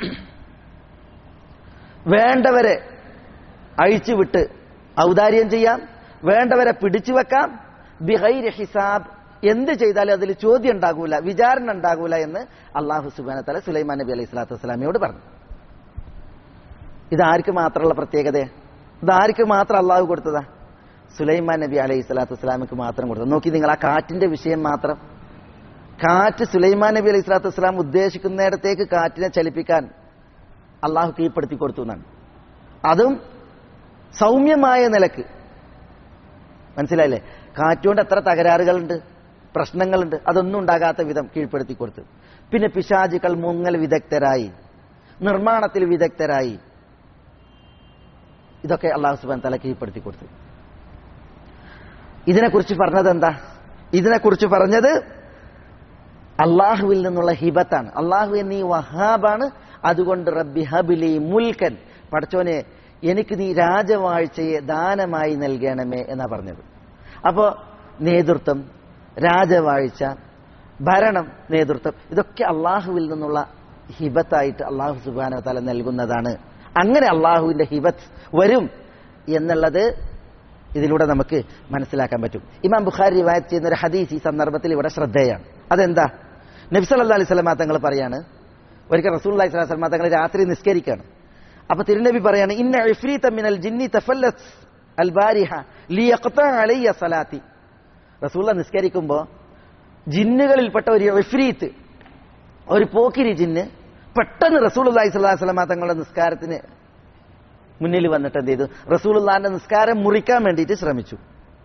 വേണ്ടവരെ അഴിച്ചുവിട്ട് ഔദാര്യം ചെയ്യാം വേണ്ടവരെ പിടിച്ചു വെക്കാം ബിഹൈർ ഹിസാബ് എന്ത് ചെയ്താലും അതിൽ ചോദ്യം ഉണ്ടാകൂല വിചാരണ ഉണ്ടാകൂല എന്ന് അള്ളാഹു സുബാന തല സുലൈമാൻ നബി അലൈഹി സ്വലാത്തു വസ്സലാമിയോട് പറഞ്ഞു ഇതാർക്ക് മാത്രമുള്ള പ്രത്യേകത ഇതാർക്ക് മാത്രം അള്ളാഹു കൊടുത്തതാ സുലൈമാൻ നബി അലൈഹി സ്വലാത്തു വസ്സലാമിക്ക് മാത്രം കൊടുത്തത് നോക്കി നിങ്ങൾ ആ കാറ്റിന്റെ വിഷയം മാത്രം കാറ്റ് സുലൈമാൻ നബി അലൈഹി സ്വലാത്തു വസ്സലാം ഉദ്ദേശിക്കുന്നിടത്തേക്ക് കാറ്റിനെ ചലിപ്പിക്കാൻ അള്ളാഹു കീഴ്പ്പെടുത്തി കൊടുത്തു എന്നാണ് അതും സൗമ്യമായ നിലക്ക് മനസ്സിലായില്ലേ കാറ്റുകൊണ്ട് എത്ര തകരാറുകളുണ്ട് പ്രശ്നങ്ങളുണ്ട് അതൊന്നും ഉണ്ടാകാത്ത വിധം കീഴ്പ്പെടുത്തി കൊടുത്തു പിന്നെ പിശാചുക്കൾ മുങ്ങൽ വിദഗ്ധരായി നിർമ്മാണത്തിൽ വിദഗ്ധരായി ഇതൊക്കെ അള്ളാഹു സുബാൻ തല കീഴ്പ്പെടുത്തി കൊടുത്തു ഇതിനെക്കുറിച്ച് പറഞ്ഞത് എന്താ ഇതിനെക്കുറിച്ച് പറഞ്ഞത് അള്ളാഹുവിൽ നിന്നുള്ള ഹിബത്താണ് അള്ളാഹു എന്നീ വഹാബാണ് അതുകൊണ്ട് റബ്ബി ഹബിലി മുൽക്കൻ പഠിച്ചോനെ എനിക്ക് നീ രാജവാഴ്ചയെ ദാനമായി നൽകണമേ എന്നാ പറഞ്ഞത് അപ്പോ നേതൃത്വം രാജവാഴ്ച ഭരണം നേതൃത്വം ഇതൊക്കെ അള്ളാഹുവിൽ നിന്നുള്ള ഹിബത്തായിട്ട് അള്ളാഹു സുബാന തല നൽകുന്നതാണ് അങ്ങനെ അള്ളാഹുവിന്റെ ഹിബത്ത് വരും എന്നുള്ളത് ഇതിലൂടെ നമുക്ക് മനസ്സിലാക്കാൻ പറ്റും ഇമാം ബുഖാരി റിവായത്ത് ചെയ്യുന്ന ഒരു ഹദീസ് ഈ സന്ദർഭത്തിൽ ഇവിടെ ശ്രദ്ധേയാണ് അതെന്താ നബ്സല്ലാ അലൈഹി സ്വലമാ തങ്ങൾ പറയാണ് ഒരിക്കൽ റസൂൽ അലൈഹി സ്വലാം തങ്ങൾ രാത്രി നിസ്കരിക്കുകയാണ് അപ്പൊ തിരുനബി പറയാണ് ഇന്ന ഇഫ്രീത മിനൽ ജിന്നി തഫല്ലത്ത് അൽ ബാരിഹ ലിയഖ്ത അലയ്യ സലാത്തി റസൂല നിസ്കരിക്കുമ്പോ ജിന്നുകളിൽപ്പെട്ട ഒരു ഇഫ്രീത്ത് ഒരു പോക്കിരി ജിന്ന് പെട്ടെന്ന് റസൂൽ അലൈഹി സ്വലാഹു വസ്ലമ തങ്ങളുടെ നിസ്കാരത്തിന് മുന്നിൽ വന്നിട്ട് എന്ത് ചെയ്തു റസൂലുള്ളാന്റെ നിസ്കാരം മുറിക്കാൻ വേണ്ടിയിട്ട് ശ്രമിച്ചു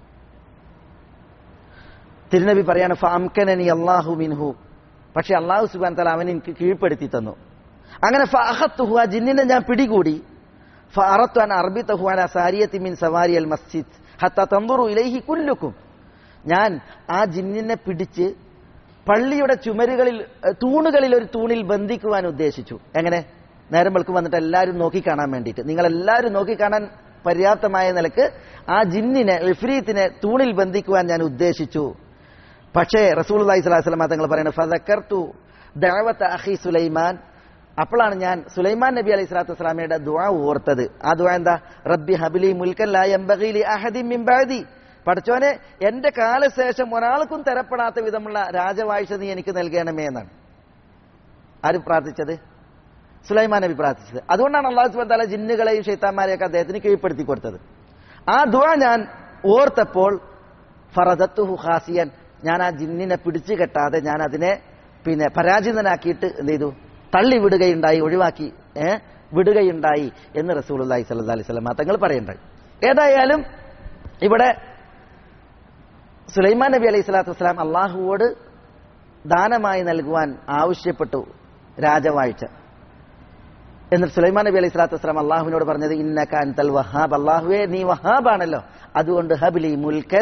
തിരുനബി പറയാണ് ഫാംകനനി അള്ളാഹു മിൻഹു പക്ഷെ അള്ളാഹു സുബാൻ തല അവൻ എനിക്ക് കീഴ്പ്പെടുത്തി തന്നു അങ്ങനെ ഫഅഖത്തുഹു ആ ജിന്നിനെ ഞാൻ പിടികൂടി ഫഅറത്തു അൻ അർബിതഹു അലാ സാരിയത്തി മിൻ സവാരി അൽ മസ്ജിദ് ഹത്ത തന്ദുറു ഇലൈഹി കുല്ലുക്കും ഞാൻ ആ ജിന്നിനെ പിടിച്ച് പള്ളിയുടെ ചുമരുകളിൽ ഏഹ്, തൂണുകളിൽ ഒരു തൂണിൽ ബന്ധിക്കുവാൻ ഉദ്ദേശിച്ചു എങ്ങനെ നേരം വെളുക്കും വന്നിട്ട് എല്ലാവരും നോക്കിക്കാണാൻ വേണ്ടിയിട്ട് നിങ്ങൾ എല്ലാവരും നോക്കിക്കാണാൻ പര്യാപ്തമായ നിലക്ക് ആ ജിന്നിനെ ഇഫ്രീത്തിനെ തൂണിൽ ബന്ധിക്കുവാൻ ഞാൻ ഉദ്ദേശിച്ചു പക്ഷേ റസൂൽ അലൈഹി സ്വലാഹു വസ്ലമ തങ്ങൾ പറയുന്നത് ഫതക്കർത്തു ദഅവത്ത അഖി സുലൈമാൻ അപ്പോഴാണ് ഞാൻ സുലൈമാൻ നബി അലൈഹി സ്വലാത്തു വസ്സലാമയുടെ ദുആ ഓർത്തത് ആ ദുആ എന്താ റബ്ബി ഹബിലി മുൽക്കൻ ലാ യംബഗി ലി അഹദിൻ മിൻ ബഅദി പഠിച്ചോനെ എന്റെ കാലശേഷം ഒരാൾക്കും തരപ്പെടാത്ത വിധമുള്ള രാജവാഴ്ച നീ എനിക്ക് നൽകണമേ എന്നാണ് ആര് പ്രാർത്ഥിച്ചത് സുലൈമാൻ നബി പ്രാർത്ഥിച്ചത് അതുകൊണ്ടാണ് അള്ളാഹു സുബ്ഹാനഹു വതആല ജിന്നുകളെയും ഷെയ്ത്താന്മാരെയൊക്കെ അദ്ദേഹത്തിന് കീഴ്പ്പെടുത്തി കൊടുത്തത് ആ ദുആ ഞാൻ ഓർത്തപ്പോൾ ഫറദത്തുഹു ഖാസിയൻ ഞാൻ ആ ജിന്നിനെ പിടിച്ചു കെട്ടാതെ ഞാൻ അതിനെ പിന്നെ പരാജിതനാക്കിയിട്ട് എന്ത് ചെയ്തു തള്ളി വിടുകയുണ്ടായി ഒഴിവാക്കി ഏ വിടുകയുണ്ടായി എന്ന് റസൂലുള്ളാഹി സ്വല്ലല്ലാഹി അലൈഹി വസല്ലം തങ്ങൾ പറയുണ്ടായി ഏതായാലും ഇവിടെ സുലൈമാൻ നബി അലൈഹി സ്വലാത്തു വസ്സലാം അള്ളാഹുവോട് ദാനമായി നൽകുവാൻ ആവശ്യപ്പെട്ടു രാജവാഴ്ച എന്നിട്ട് സുലൈമാൻ നബി അലൈഹി സ്വലാത്തു വസ്സലാം അള്ളാഹുവിനോട് പറഞ്ഞത് ഇന്നക അൻതൽ വഹാബ് അള്ളാഹുവേ നീ വഹാബാണല്ലോ അതുകൊണ്ട് ഹബിലി മുൽക്കൻ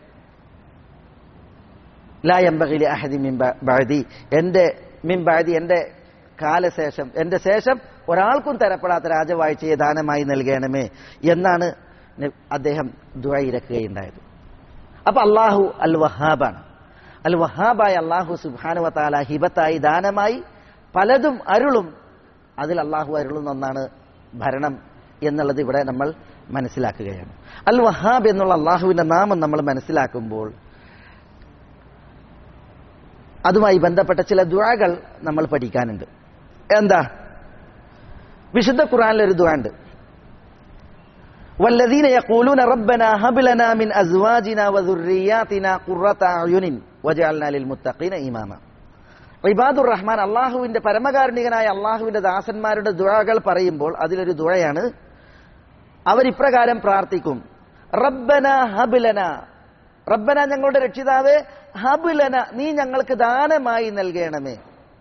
ലാ യംബഗിലി അഹദി മിൻ ബ- ബഅദി എന്റെ മിൻ ബഅദി എന്റെ കാലശേഷം എന്റെ ശേഷം ഒരാൾക്കും തരപ്പെടാത്ത രാജവാഴ്ചയെ ദാനമായി നൽകണമേ എന്നാണ് ന- അദ്ദേഹം ദുആ ഇരക്കുകയുണ്ടായത് അപ്പൊ അള്ളാഹു അൽ വഹാബാണ് അൽ വഹാബായ അള്ളാഹു സുബ്ഹാനഹു വതആല ഹിബത്തായി ദാനമായി പലതും അരുളും അതിൽ അള്ളാഹു അരുളുന്ന ഒന്നാണ് ഭരണം എന്നുള്ളത് ഇവിടെ നമ്മൾ മനസ്സിലാക്കുകയാണ് അൽ വഹാബ് എന്നുള്ള അള്ളാഹുവിന്റെ നാമം നമ്മൾ മനസ്സിലാക്കുമ്പോൾ അതുമായി ബന്ധപ്പെട്ട ചില ദുആകൾ നമ്മൾ പഠിക്കാനുണ്ട് എന്താ വിശുദ്ധ ഖുർആനിൽ ഒരു ദുആ ഉണ്ട് والذين يقولون ربنا هب لنا من ازواجنا وذرياتنا قرة اعين واجعلنا للمتقين اماما ഇബാദുർ റഹ്മാൻ അള്ളാഹുവിന്റെ പരമകാരുണികനായ അള്ളാഹുവിന്റെ ദാസന്മാരുടെ ദുഴകൾ പറയുമ്പോൾ അതിലൊരു ദുഴയാണ് അവർ ഇപ്രകാരം പ്രാർത്ഥിക്കും റബ്ബന ഹബിലന റബ്ബന ഞങ്ങളുടെ രക്ഷിതാവേ ഹബുലന നീ ഞങ്ങൾക്ക് ദാനമായി നൽകണമേ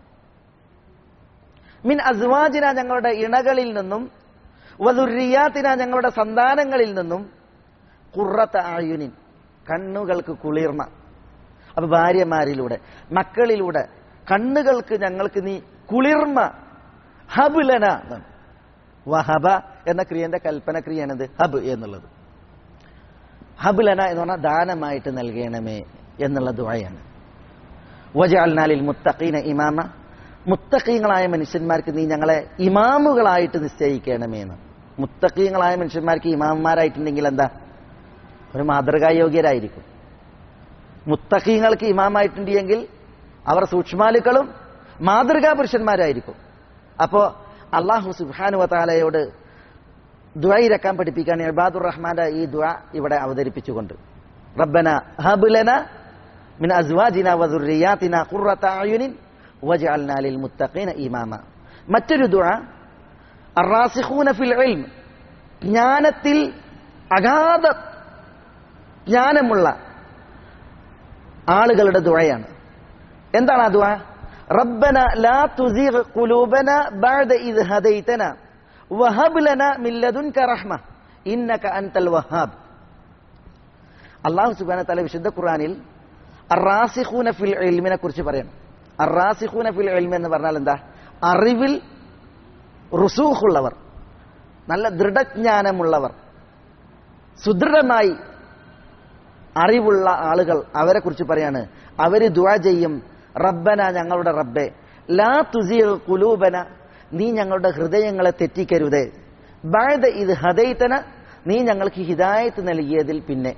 മിൻ അസ്വാജിന ഞങ്ങളുടെ ഇണകളിൽ നിന്നും വധുരിയാത്തിന ഞങ്ങളുടെ സന്താനങ്ങളിൽ നിന്നും കുറത്ത ആയുനിൻ കണ്ണുകൾക്ക് കുളിർമ അപ്പൊ ഭാര്യമാരിലൂടെ മക്കളിലൂടെ കണ്ണുകൾക്ക് ഞങ്ങൾക്ക് നീ കുളിർമ ഹബുലന എന്നാണ്. വഹബ എന്ന ക്രിയന്റെ കൽപ്പന ക്രിയാണിത് ഹബ് എന്നുള്ളത് ഹബുലന എന്ന് പറഞ്ഞാൽ ദാനമായിട്ട് നൽകണമേ എന്നുള്ള ദുഴയാണ് വജാൽനാലിൽ മുത്തഖീന ഇമാമ മുത്തഖീങ്ങളായ മനുഷ്യന്മാർക്ക് നീ ഞങ്ങളെ ഇമാമുകളായിട്ട് നിശ്ചയിക്കണമേ എന്ന് മുത്തഖീങ്ങളായ മനുഷ്യന്മാർക്ക് ഇമാമന്മാരായിട്ടുണ്ടെങ്കിൽ എന്താ ഒരു മാതൃകായോഗ്യരായിരിക്കും മുത്തഖീങ്ങൾക്ക് ഇമാമായിട്ടുണ്ടെങ്കിൽ അവർ സൂക്ഷ്മാലുക്കളും മാതൃകാ പുരുഷന്മാരായിരിക്കും അപ്പോ അള്ളാഹു സുബാനു വത്താലയോട് ദുആയിരക്കാൻ പഠിപ്പിക്കാൻ ഇബാദുർ റഹ്മാന്റെ ഈ ദുആ ഇവിടെ അവതരിപ്പിച്ചുകൊണ്ട് റബ്ബന ഹബുലന മിൻ അസ്വാജിന വദുർരിയാതിന ഖുർറത അയുനിൻ വജഅൽനാ ലിൽ മുത്തഖീന ഇമാമ മറ്റൊരു ദുആ അറാസിഖൂന ഫിൽ ഇൽം ജ്ഞാനത്തിൽ അഗാധ ജ്ഞാനമുള്ള ആളുകളുടെ ദുആയാണ് എന്താണ് ആ ദുആ റബ്ബന ലാ തുസിഗ് ഖുലൂബന ബഅദ ഇദ് ഹദൈതന വഹബ് ലന മിൻ ലദുൻക റഹ്മ ഇന്നക അൻതൽ വഹാബ് അല്ലാഹു സുബ്ഹാനഹു തആല വിശുദ്ധ ഖുർആനിൽ അറാസിഖൂന ഫിൽ ഇൽമിനെ കുറിച്ച് പറയണം അറാസിഖൂന ഫിൽ ഇൽമി എന്ന് പറഞ്ഞാൽ എന്താ അറിവിൽ റുസൂഖുള്ളവർ നല്ല ദൃഢജ്ഞാനമുള്ളവർ സുദൃഢമായി അറിവുള്ള ആളുകൾ അവരെ കുറിച്ച് പറയാണ് അവര് ദുആ ചെയ്യും റബ്ബന ഞങ്ങളുടെ റബ്ബെ ലാ തുസിൽ കുലൂബന നീ ഞങ്ങളുടെ ഹൃദയങ്ങളെ തെറ്റിക്കരുതേ ബാഴ്ത ഇത് ഹദൈതന നീ ഞങ്ങൾക്ക് ഹിദായത്ത് നൽകിയതിൽ പിന്നെ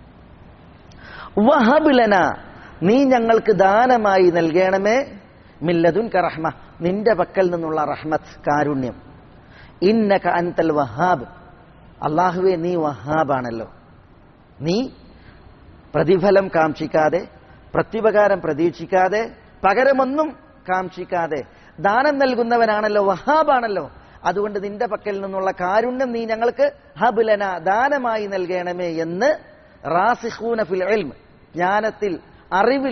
വഹബുലന നീ ഞങ്ങൾക്ക് ദാനമായി നൽകണമേ മില്ലതുൻ റഹ്മ നിന്റെ പക്കൽ നിന്നുള്ള റഹ്മത്ത് കാരുണ്യം ഇന്നക അൻതൽ വഹാബ് അള്ളാഹുവെ നീ വഹാബാണല്ലോ നീ പ്രതിഫലം കാക്ഷിക്കാതെ പ്രത്യുപകാരം പ്രതീക്ഷിക്കാതെ പകരമൊന്നും കാക്ഷിക്കാതെ ദാനം നൽകുന്നവനാണല്ലോ വഹാബാണല്ലോ അതുകൊണ്ട് നിന്റെ പക്കൽ നിന്നുള്ള കാരുണ്യം നീ ഞങ്ങൾക്ക് ഹബുലന ദാനമായി നൽകണമേ എന്ന് റാസിഖൂന ഫിൽ ഇൽം ജ്ഞാനത്തിൽ അറിവിൽ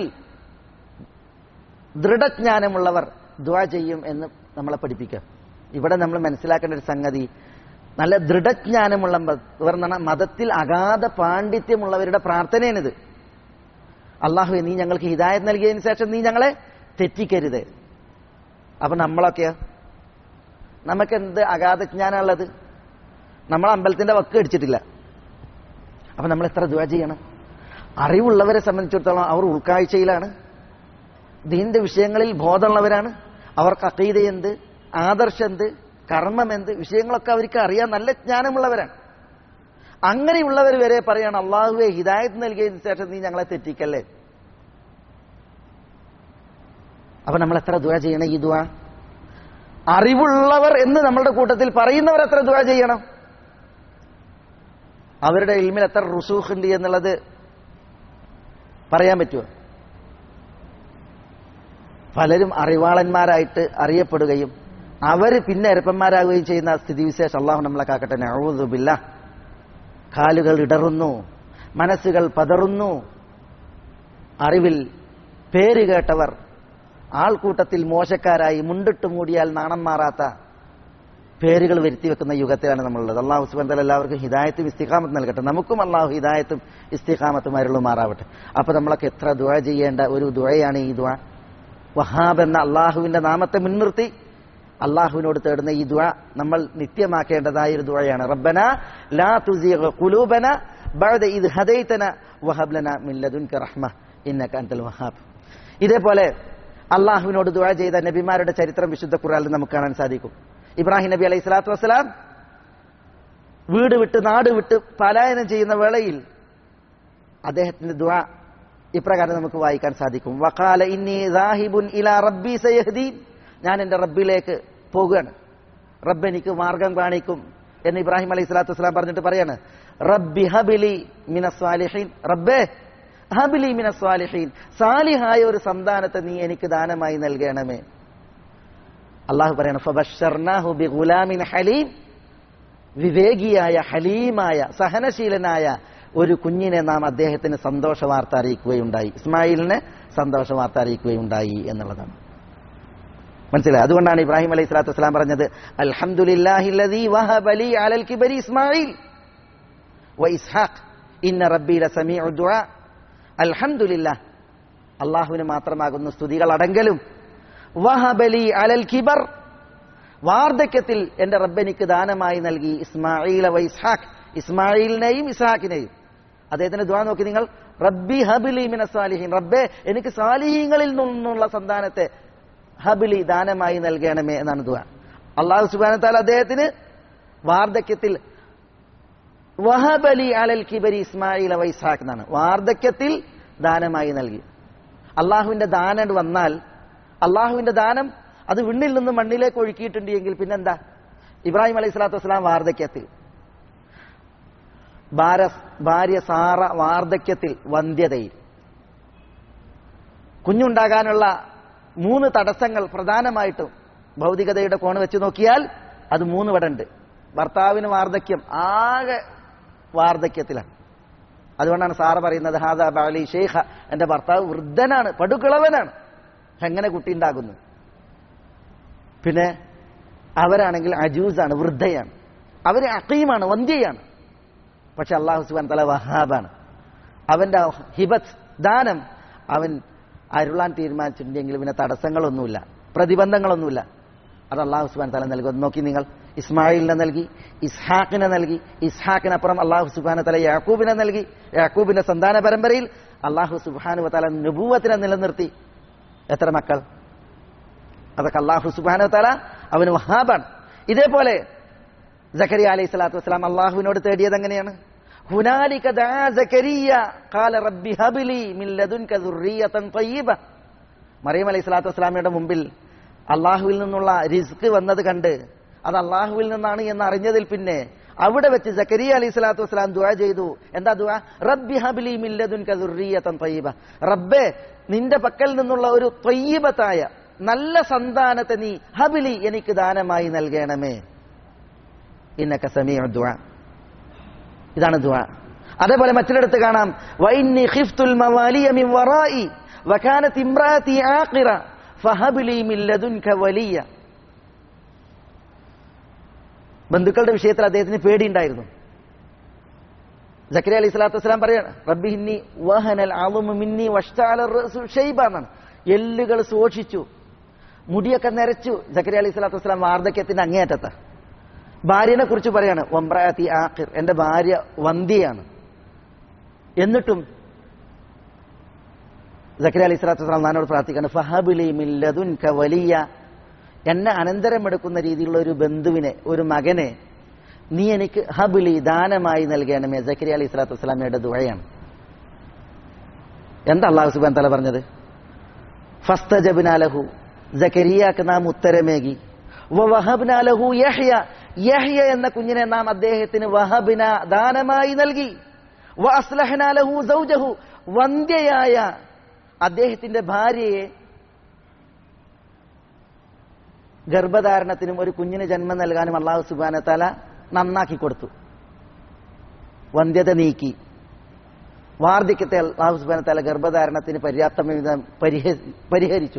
ദൃഢജ്ഞാനമുള്ളവർ ദ്വാ ചെയ്യും എന്ന് നമ്മളെ പഠിപ്പിക്കുക ഇവിടെ നമ്മൾ മനസ്സിലാക്കേണ്ട ഒരു സംഗതി നല്ല ദൃഢജ്ഞാനമുള്ള ഇവർ പറഞ്ഞാൽ മതത്തിൽ അഗാധ പാണ്ഡിത്യമുള്ളവരുടെ പ്രാർത്ഥനയാണിത് അള്ളാഹു നീ ഞങ്ങൾക്ക് ഹിദായത് നൽകിയതിനു ശേഷം നീ ഞങ്ങളെ തെറ്റിക്കരുത് അപ്പൊ നമ്മളൊക്കെയോ നമുക്ക് എന്ത് അഗാധ ജ്ഞാനമുള്ളത് നമ്മൾ അമ്പലത്തിന്റെ വക്ക് അടിച്ചിട്ടില്ല അപ്പൊ നമ്മൾ എത്ര ദുവാ ചെയ്യണം അറിവുള്ളവരെ സംബന്ധിച്ചിടത്തോളം അവർ ഉൾക്കാഴ്ചയിലാണ് ദീന്റെ വിഷയങ്ങളിൽ ബോധമുള്ളവരാണ് അവർക്ക് അക്കീത എന്ത് ആദർശം എന്ത് കർമ്മം എന്ത് വിഷയങ്ങളൊക്കെ അവർക്ക് അറിയാൻ നല്ല ജ്ഞാനമുള്ളവരാണ് അങ്ങനെയുള്ളവർ വരെ പറയാണ് അള്ളാഹുവെ ഹിദായത്ത് നൽകിയതിനു ശേഷം നീ ഞങ്ങളെ തെറ്റിക്കല്ലേ അപ്പൊ നമ്മൾ എത്ര ദുവാ ചെയ്യണം ഈ ദുവാ അറിവുള്ളവർ എന്ന് നമ്മളുടെ കൂട്ടത്തിൽ പറയുന്നവർ എത്ര ദുവാ ചെയ്യണം അവരുടെ ഇൽമിൽ എത്ര റുസൂഖ് ഉണ്ട് എന്നുള്ളത് പറയാൻ പറ്റുമോ പലരും അറിവാളന്മാരായിട്ട് അറിയപ്പെടുകയും അവര് പിന്നെ എരപ്പന്മാരാകുകയും ചെയ്യുന്ന സ്ഥിതിവിശേഷം അള്ളാഹു നമ്മളെ കാക്കട്ടെ നഴുതുബില്ല കാലുകൾ ഇടറുന്നു മനസ്സുകൾ പതറുന്നു അറിവിൽ പേര് കേട്ടവർ ആൾക്കൂട്ടത്തിൽ മോശക്കാരായി മുണ്ടിട്ട് മൂടിയാൽ നാണം മാറാത്ത പേരുകൾ വരുത്തി വെക്കുന്ന യുഗത്തിലാണ് നമ്മളുള്ളത് അള്ളാഹു സുബന്ധൽ എല്ലാവർക്കും ഹിദായത്തും ഇസ്തിഖാമത്തും നൽകട്ടെ നമുക്കും അള്ളാഹു ഹിദായത്തും ഇസ്തിഖാമത്തും അരുളുമാറാവട്ടെ അപ്പൊ നമ്മളൊക്കെ എത്ര ദുഴ ചെയ്യേണ്ട ഒരു ദുഴയാണ് ഈ ദുഴ വഹാബ് എന്ന അള്ളാഹുവിന്റെ നാമത്തെ മുൻനിർത്തി അള്ളാഹുവിനോട് തേടുന്ന ഈ ദുഴ നമ്മൾ നിത്യമാക്കേണ്ടതായ ഒരു ദുഴയാണ് റബ്ബന ലാ തുസിഗ ഖുലൂബന ബഅദ ഇദ് ഹദൈതന വഹബ് ലനാ മിൻ ലദുൻക റഹ്മ ഇന്നക അൻതൽ വഹാബ് ഇതേപോലെ അള്ളാഹുവിനോട് ദുഴ ചെയ്ത നബിമാരുടെ ചരിത്രം വിശുദ്ധ ഖുർആനിൽ നമുക്ക് കാണാൻ സാധിക്കും ഇബ്രാഹിം നബി അലൈഹി സ്വലാത്തു വസ്സലാം വീട് വിട്ട് നാട് വിട്ട് പലായനം ചെയ്യുന്ന വേളയിൽ അദ്ദേഹത്തിന്റെ ദുആ ഇപ്രകാരം നമുക്ക് വായിക്കാൻ സാധിക്കും വഖാല ഇന്നി ദാഹിബുൻ ഇലാ റബ്ബി സയഹ്ദീൻ ഞാൻ എൻ്റെ റബ്ബിലേക്ക് പോകുകയാണ് റബ്ബ് എനിക്ക് മാർഗം കാണിക്കും എന്ന് ഇബ്രാഹിം അലൈഹി സ്വലാത്തു വസ്സലാം പറഞ്ഞിട്ട് പറയാണ് റബ്ബി ഹബിലി മിനസ്വാലിഹീൻ റബ്ബേ ഹബിലി മിനസ്വാലിഹീൻ സാലിഹായ ഒരു സന്താനത്തെ നീ എനിക്ക് ദാനമായി നൽകണമേ അള്ളാഹു പറയണം ഫബശ്ശർനാഹു ബിഗുലാമിൻ ഹലീം വിവേകിയായ ഹലീമായ സഹനശീലനായ ഒരു കുഞ്ഞിനെ നാം അദ്ദേഹത്തിന് സന്തോഷ വാർത്ത അറിയിക്കുകയുണ്ടായി ഇസ്മായിലിനെ സന്തോഷ വാർത്ത അറിയിക്കുകയുണ്ടായി എന്നുള്ളതാണ് മനസ്സിലായി അതുകൊണ്ടാണ് ഇബ്രാഹിം അലൈഹി സ്വലാത്തു വസ്സലാം പറഞ്ഞത് അൽഹംദുലില്ലാഹില്ലദീ വഹബ ലീ അലൽ കിബരി ഇസ്മായിൽ വ ഇസ്ഹാഖ് ഇന്ന റബ്ബി ലസമീഉ ദുആ അൽഹംദുലില്ലാഹ് അള്ളാഹുവിന് മാത്രമാകുന്നു സ്തുതികൾ അടങ്കലും വഹബലി അലൽ കിബർ വാർദ്ധക്യത്തിൽ എന്റെ റബ്ബെനിക്ക് ദാനമായി നൽകി ഇസ്മായിൽ വ ഇസ്ഹാഖ് ഇസ്മായിലിനെയും ഇസ്ഹാഖിനെയും അദ്ദേഹത്തിന്റെ ദ്വാ നോക്കി നിങ്ങൾ റബ്ബി ഹബിലി മിന സാലിഹീൻ റബ്ബെ എനിക്ക് സാലിഹീങ്ങളിൽ നിന്നുള്ള സന്താനത്തെ ഹബിലി ദാനമായി നൽകണമേ എന്നാണ് ദ്വാ അള്ളാഹു സുബാനത്താൽ അദ്ദേഹത്തിന് വാർദ്ധക്യത്തിൽ വഹബലി അലൽ കിബരി ഇസ്മായിൽ വ ഇസ്ഹാഖ് എന്നാണ് വാർദ്ധക്യത്തിൽ ദാനമായി നൽകി അള്ളാഹുവിന്റെ ദാനം വന്നാൽ അള്ളാഹുവിന്റെ ദാനം അത് വിണ്ണിൽ നിന്ന് മണ്ണിലേക്ക് ഒഴുക്കിയിട്ടുണ്ട് എങ്കിൽ പിന്നെന്താ ഇബ്രാഹിം അലൈഹി സ്വലാത്തു വസ്സലാം വാർദ്ധക്യത്തിൽ ഭാര്യ ഭാര്യ സാറ വാർദ്ധക്യത്തിൽ വന്ധ്യതയിൽ കുഞ്ഞുണ്ടാകാനുള്ള മൂന്ന് തടസ്സങ്ങൾ പ്രധാനമായിട്ടും ഭൗതികതയുടെ കോണ് വെച്ച് നോക്കിയാൽ അത് മൂന്ന് ഇവിടെ ഉണ്ട് ഭർത്താവിന് വാർദ്ധക്യം ആകെ വാർദ്ധക്യത്തിലാണ് അതുകൊണ്ടാണ് സാറ് പറയുന്നത് ഹാദാ ബാലി ഷെയ്ഖ എന്റെ ഭർത്താവ് വൃദ്ധനാണ് പടുകിളവനാണ് എങ്ങനെ കുട്ടി ഉണ്ടാകുന്നു പിന്നെ അവരാണെങ്കിൽ അജൂസാണ് വൃദ്ധയാണ് അവര് അക്കീമാണ് വന്ധ്യയാണ് പക്ഷെ അള്ളാഹു സുബാൻ തല വഹാബാണ് അവന്റെ ഹിബത്ത് ദാനം അവൻ അരുളാൻ തീരുമാനിച്ചിട്ടുണ്ടെങ്കിൽ പിന്നെ തടസ്സങ്ങളൊന്നുമില്ല പ്രതിബന്ധങ്ങളൊന്നുമില്ല അത് അള്ളാഹു സുബാൻ തല നൽകും നോക്കി നിങ്ങൾ ഇസ്മായിലിനെ നൽകി ഇസ്ഹാഖിനെ നൽകി ഇസ്ഹാഖിനപ്പുറം അള്ളാഹു സുബാന തല യാക്കൂബിനെ നൽകി യാക്കൂബിന്റെ സന്താന പരമ്പരയിൽ അള്ളാഹു സുബാനു തല നുബൂവത്തിനെ നിലനിർത്തി എത്ര മക്കൾ അതൊക്കെ അള്ളാഹു സുബാനു തല അവന് വഹാബാണ് ഇതേപോലെ ജക്കരിയ അലൈഹി സ്വലാത്തു വസ്സലാം അള്ളാഹുവിനോട് തേടിയത് എങ്ങനെയാണ് ഹുനാലിക ദാ സക്കരിയ ഖാല റബ്ബി ഹബ്ലി മിൻ ലദുൻക ദുർരിയതൻ തയ്യിബ മറിയം അലൈഹി സ്വലാത്തു വസ്സലാമയുടെ മുമ്പിൽ അള്ളാഹുവിൽ നിന്നുള്ള റിസ്ക് വന്നത് കണ്ട് അത് അള്ളാഹുവിൽ നിന്നാണ് എന്ന് അറിഞ്ഞതിൽ പിന്നെ അവിടെ വെച്ച് സക്കരിയ അലൈഹി സ്വലാത്തു വസ്സലാം ദുആ ചെയ്തു എന്താ ദുആ റബ്ബി ഹബ്ലി മിൻ ലദുൻക ദുർരിയതൻ തയ്യിബ റബ്ബേ നിന്റെ പക്കൽ നിന്നുള്ള ഒരു ത്വയ്യിബത്തായ നല്ല സന്താനത്തെ നീ ഹബിലി എനിക്ക് ദാനമായി നൽകണമേ ഇന്നക്ക സമീഅ ദുആ ഇതാണ് ദുആ അതേപോലെ മറ്റൊരിടത്ത് കാണാം വൈന്നി ഖിഫ്തുൽ മവാലിയ മിൻ വറായി വകാനത് ഇംറാതി ആഖിറ ഫഹബ് ലീ മിൻ ലദുൻക വലിയ ബന്ധുക്കളുടെ വിഷയത്തിൽ അദ്ദേഹത്തിന് പേടിയുണ്ടായിരുന്നു ജക്കരിയ അലൈഹി സ്വലാത്തു വസ്സലാം പറയാണ് റബ്ബി ഹിന്നി വഹനൽ അളുമു മിന്നി വഷ്താല റഅസു ഷൈബ എന്നാണ് എല്ലുകൾ ശോഷിച്ചു മുടിയൊക്കെ നിരച്ചു ജക്കരിയ അലൈഹി സ്വലാത്തു വസ്സലാം വാർദ്ധക്യത്തിന്റെ അങ്ങേയറ്റത്ത് ഭാര്യനെ കുറിച്ച് പറയാണ് ഒമ്പ്രാത്തി ആഖിർ എന്റെ ഭാര്യ വന്ധ്യയാണ് എന്നിട്ടും ജക്കരിയ അലൈഹി സ്വലാത്തു വസ്സലാം നാനോട് പ്രാർത്ഥിക്കാണ് ഫഹബിലി മില്ലതുൻക വലിയ എന്നെ അനന്തരമെടുക്കുന്ന രീതിയിലുള്ള ഒരു ബന്ധുവിനെ ഒരു മകനെ നീ എനിക്ക് ഹബിലി ദാനമായി നൽകണമേ ജക്കരിയ അലൈഹി സ്വലാത്തു വസ്സലാമയുടെ ദുഴയാണ് എന്താ അള്ളാഹു സുബാൻ തല പറഞ്ഞത് ഫസ്തജബിനാലഹു ജക്കരിയാക്ക് നാം ഉത്തരമേകി വഹബ്നാലഹു യഹ്യ യഹ്യ എന്ന കുഞ്ഞിനെ നാം അദ്ദേഹത്തിന് വഹബിന ദാനമായി നൽകി വഅസ്ലഹ്നാലഹു സൗജഹു വന്ധ്യയായ അദ്ദേഹത്തിന്റെ ഭാര്യയെ ഗർഭധാരണത്തിനും ഒരു കുഞ്ഞിന് ജന്മം നൽകാനും അള്ളാഹു സുബാന തല നന്നാക്കി കൊടുത്തു വന്ധ്യത നീക്കി വാർദ്ധക്യത്തെ അള്ളാഹു സുബാന തല ഗർഭധാരണത്തിന് പര്യാപ്തം വിധം പരിഹ- പരിഹരിച്ചു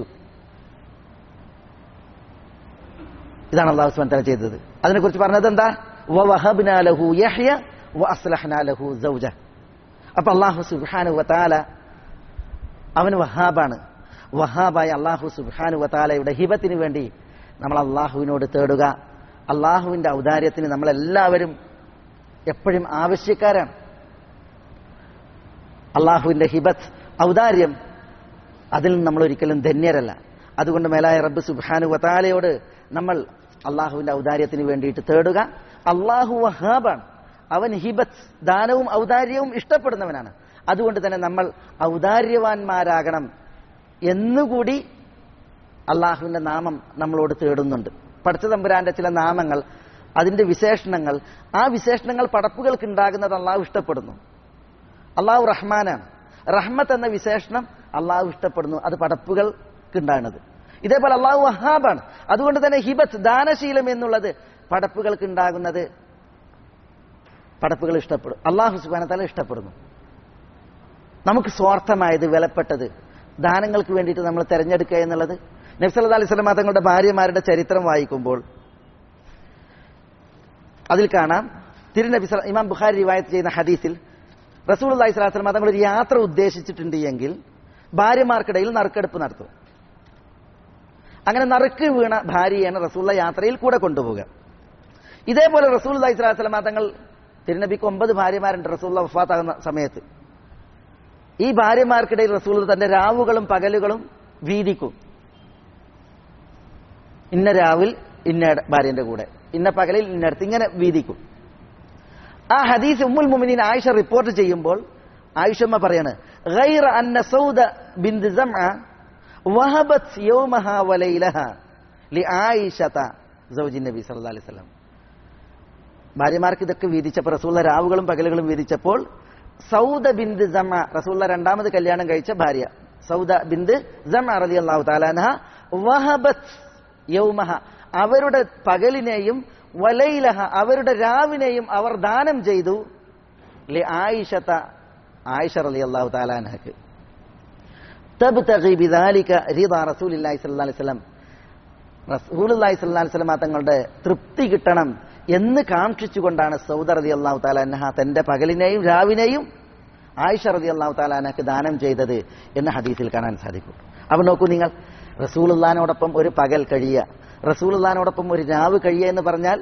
ഇതാണ് അള്ളാഹു സുബാൻ തല ചെയ്തത് അതിനെക്കുറിച്ച് പറഞ്ഞത് എന്താ വഹബ്നാലഹു യഹ്യ വഅസ്ലഹ്നാലഹു സൗജ അപ്പൊ അള്ളാഹു സുബ്ഹാനഹു വതആല അവന് വഹാബാണ് വഹാബായ അള്ളാഹു സുബ്ഹാനഹു വതആലയുടെ ഹിബത്തിന് വേണ്ടി നമ്മൾ അള്ളാഹുവിനോട് തേടുക അള്ളാഹുവിന്റെ ഔദാര്യത്തിന് നമ്മളെല്ലാവരും എപ്പോഴും ആവശ്യക്കാരാണ് അള്ളാഹുവിന്റെ ഹിബത്ത് ഔദാര്യം അതിൽ നിന്ന് നമ്മൾ ഒരിക്കലും ധന്യരല്ല അതുകൊണ്ട് മേലായ റബ്ബ് സുബ്ഹാനു വതാലയോട് നമ്മൾ അള്ളാഹുവിന്റെ ഔദാര്യത്തിന് വേണ്ടിയിട്ട് തേടുക അള്ളാഹു വഹാബാണ് അവൻ ഹിബത്ത് ദാനവും ഔദാര്യവും ഇഷ്ടപ്പെടുന്നവനാണ് അതുകൊണ്ട് തന്നെ നമ്മൾ ഔദാര്യവാന്മാരാകണം എന്നുകൂടി അള്ളാഹുവിന്റെ നാമം നമ്മളോട് തേടുന്നുണ്ട് പഠിച്ച തമ്പുരാന്റെ ചില നാമങ്ങൾ അതിന്റെ വിശേഷണങ്ങൾ ആ വിശേഷണങ്ങൾ പടപ്പുകൾക്ക് ഉണ്ടാകുന്നത് അള്ളാഹു ഇഷ്ടപ്പെടുന്നു അള്ളാഹു റഹ്മാനാണ് റഹ്മത്ത് എന്ന വിശേഷണം അള്ളാഹു ഇഷ്ടപ്പെടുന്നു അത് പടപ്പുകൾക്ക് ഉണ്ടാകുന്നത് ഇതേപോലെ അള്ളാഹു വഹാബാണ് അതുകൊണ്ട് തന്നെ ഹിബത്ത് ദാനശീലം എന്നുള്ളത് പടപ്പുകൾക്ക് ഉണ്ടാകുന്നത് പടപ്പുകൾ ഇഷ്ടപ്പെടും അള്ളാഹു സുബാനത്താല ഇഷ്ടപ്പെടുന്നു നമുക്ക് സ്വാർത്ഥമായത് വിലപ്പെട്ടത് ദാനങ്ങൾക്ക് വേണ്ടിയിട്ട് നമ്മൾ തിരഞ്ഞെടുക്കുക എന്നുള്ളത് നബ്സല്ലാ അലൈഹി സ്വലമ തങ്ങളുടെ ഭാര്യമാരുടെ ചരിത്രം വായിക്കുമ്പോൾ അതിൽ കാണാം തിരുനബി സല- ഇമാം ബുഖാരി റിവായത്ത് ചെയ്യുന്ന ഹദീസിൽ റസൂൽ അള്ളഹി സ്വലാസ്ലമ തങ്ങൾ ഒരു യാത്ര ഉദ്ദേശിച്ചിട്ടുണ്ട് എങ്കിൽ ഭാര്യമാർക്കിടയിൽ നറുക്കെടുപ്പ് നടത്തും അങ്ങനെ നറുക്ക് വീണ ഭാര്യയാണ് റസൂള്ള യാത്രയിൽ കൂടെ കൊണ്ടുപോവുക ഇതേപോലെ റസൂൽ അള്ളഹി സ്വലാസ്ലമ തങ്ങൾ തിരുനബിക്ക് ഒമ്പത് ഭാര്യമാരുണ്ട് റസൂള്ള വഫാത്താകുന്ന സമയത്ത് ഈ ഭാര്യമാർക്കിടയിൽ റസൂൽ തന്റെ രാവുകളും പകലുകളും വീതിക്കും ഇന്ന രാവിൽ ഇന്ന ഭാര്യന്റെ കൂടെ ഇന്ന പകലിൽ ഇന്നടത്ത് ഇങ്ങനെ വീതിക്കും ആ ഹദീസ് ഉമ്മുൽ മുമിനീൻ ആയിഷ റിപ്പോർട്ട് ചെയ്യുമ്പോൾ ആയിഷമ്മ പറയാണ് غير أن سودة بنت زمعة وهبت يومها وليلها لعائشة زوج النبي صلى الله عليه وسلم ഭാര്യമാർക്ക് ഇതൊക്കെ വീതിച്ചപ്പോൾ റസൂള്ള രാവുകളും പകലുകളും വീതിച്ചപ്പോൾ സൗദ ബിന്ദ് ജമ റസൂള്ള രണ്ടാമത് കല്യാണം കഴിച്ച ഭാര്യ സൗദ ബിന്ദ് ജമ റലി അള്ളാഹു താലാനഹ വഹബത്ത് യൗമഹ അവരുടെ പകലിനെയും വലയിലഹ അവരുടെ രാവിനെയും അവർ ദാനം ചെയ്തു ലി ആയിഷത്ത ആയിഷ റലി അള്ളാഹു താലാനഹക്ക് തബ്തഗി ബിദാലിക റിദാ റസൂലില്ലാഹി സ്വല്ലല്ലാഹി അലൈഹി വസല്ലം റസൂലുള്ളാഹി സ്വല്ലല്ലാഹി അലൈഹി വസല്ലം തങ്ങളുടെ തൃപ്തി കിട്ടണം എന്ന് കാക്ഷിച്ചുകൊണ്ടാണ് സൗദ റതി അള്ളാഹു താലാനഹ തന്റെ പകലിനെയും രാവിനെയും ആയിഷ റതി അള്ളാഹു താലാനഹക്ക് ദാനം ചെയ്തത് എന്ന് ഹദീസിൽ കാണാൻ സാധിക്കും അപ്പൊ നോക്കൂ നിങ്ങൾ റസൂലുള്ളാനോടൊപ്പം ഒരു പകൽ കഴിയുക റസൂലുള്ളാനോടൊപ്പം ഒരു രാവ് കഴിയുക എന്ന് പറഞ്ഞാൽ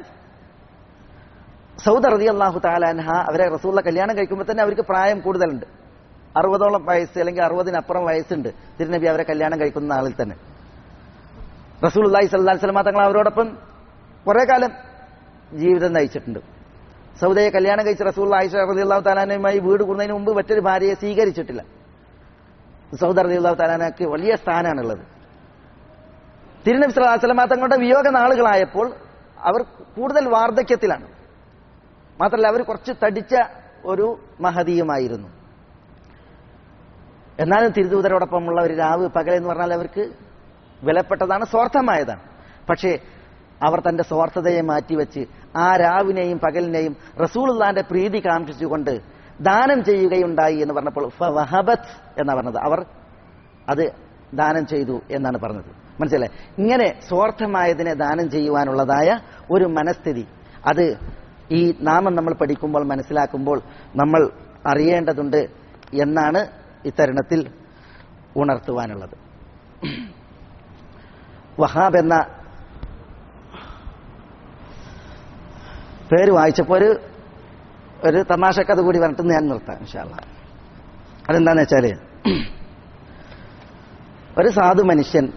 സൗദ റതി അള്ളാഹു താലാൻഹ അവരെ റസൂള്ള കല്യാണം കഴിക്കുമ്പോൾ തന്നെ അവർക്ക് പ്രായം കൂടുതലുണ്ട് അറുപതോളം വയസ്സ് അല്ലെങ്കിൽ അറുപതിനപ്പുറം വയസ്സുണ്ട് തിരുനബി അവരെ കല്യാണം കഴിക്കുന്ന ആളിൽ തന്നെ റസൂൽ അള്ളാഹി സല്ലാ സ്വലമ തങ്ങൾ അവരോടൊപ്പം കുറെ കാലം ജീവിതം നയിച്ചിട്ടുണ്ട് സൗദയെ കല്യാണം കഴിച്ച റസൂൽ ആയിഷ റതി അള്ളാഹു താലാനുമായി വീട് കൂടുന്നതിന് മുമ്പ് മറ്റൊരു ഭാര്യയെ സ്വീകരിച്ചിട്ടില്ല സൗദ റതി അള്ളാഹു താലാനക്ക് വലിയ സ്ഥാനമാണുള്ളത് തിരുനബി സ്വലാ സ്വലമ തങ്ങളുടെ വിയോഗ നാളുകളായപ്പോൾ അവർ കൂടുതൽ വാർദ്ധക്യത്തിലാണ് മാത്രമല്ല അവർ കുറച്ച് തടിച്ച ഒരു മഹതിയുമായിരുന്നു എന്നാലും തിരുദൂതരോടൊപ്പമുള്ള ഒരു രാവ് പകൽ എന്ന് പറഞ്ഞാൽ അവർക്ക് വിലപ്പെട്ടതാണ് സ്വാർത്ഥമായതാണ് പക്ഷേ അവർ തന്റെ സ്വാർത്ഥതയെ മാറ്റിവെച്ച് ആ രാവിനെയും പകലിനെയും റസൂലുള്ളാന്റെ പ്രീതി കാംക്ഷിച്ചുകൊണ്ട് ദാനം ചെയ്യുകയുണ്ടായി എന്ന് പറഞ്ഞപ്പോൾ വഹബത്ത് എന്നാണ് പറഞ്ഞത് അവർ അത് ദാനം ചെയ്തു എന്നാണ് പറഞ്ഞത് മനസ്സിലായി ഇങ്ങനെ സ്വാർത്ഥമായതിനെ ദാനം ചെയ്യുവാനുള്ളതായ ഒരു മനസ്ഥിതി അത് ഈ നാമം നമ്മൾ പഠിക്കുമ്പോൾ മനസ്സിലാക്കുമ്പോൾ നമ്മൾ അറിയേണ്ടതുണ്ട് എന്നാണ് ഇത്തരുണത്തിൽ ഉണർത്തുവാനുള്ളത് വഹാബ് എന്ന പേര് വായിച്ചപ്പോൾ ഒരു ഒരു തമാശക്കഥ കൂടി പറഞ്ഞിട്ട് ഞാൻ നിർത്താം ഇൻഷാല്ല അതെന്താന്ന് വെച്ചാല് ഒരു സാധു മനുഷ്യൻ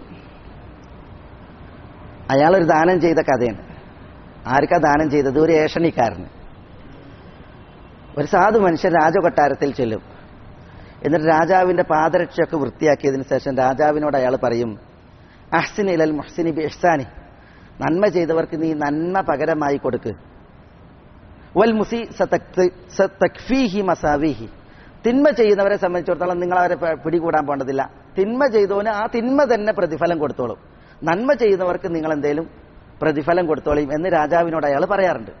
അയാളൊരു ദാനം ചെയ്ത കഥയാണ് ആർക്കാ ദാനം ചെയ്തത് ഒരു ഏഷണിക്കാരന് ഒരു സാധു മനുഷ്യൻ രാജകൊട്ടാരത്തിൽ ചെല്ലും എന്നിട്ട് രാജാവിന്റെ പാദരക്ഷയൊക്കെ വൃത്തിയാക്കിയതിനു ശേഷം രാജാവിനോട് അയാൾ പറയും അഹ്സിൻ ഇലൽ മുഹ്സിനി ബി ഇഹ്സാനി നന്മ ചെയ്തവർക്ക് നീ നന്മ പകരമായി കൊടുക്ക് വൽ മുസി സതക്ഫീഹി മസാവിഹി തിന്മ ചെയ്യുന്നവരെ സംബന്ധിച്ചിടത്തോളം നിങ്ങൾ അവരെ പ- പിടികൂടാൻ പോകേണ്ടതില്ല തിന്മ ചെയ്തവന് ആ തിന്മ തന്നെ പ്രതിഫലം കൊടുത്തോളും നന്മ ചെയ്യുന്നവർക്ക് നിങ്ങൾ എന്തേലും പ്രതിഫലം കൊടുത്തോളും എന്ന് രാജാവിനോട് അയാൾ പറയാറുണ്ട്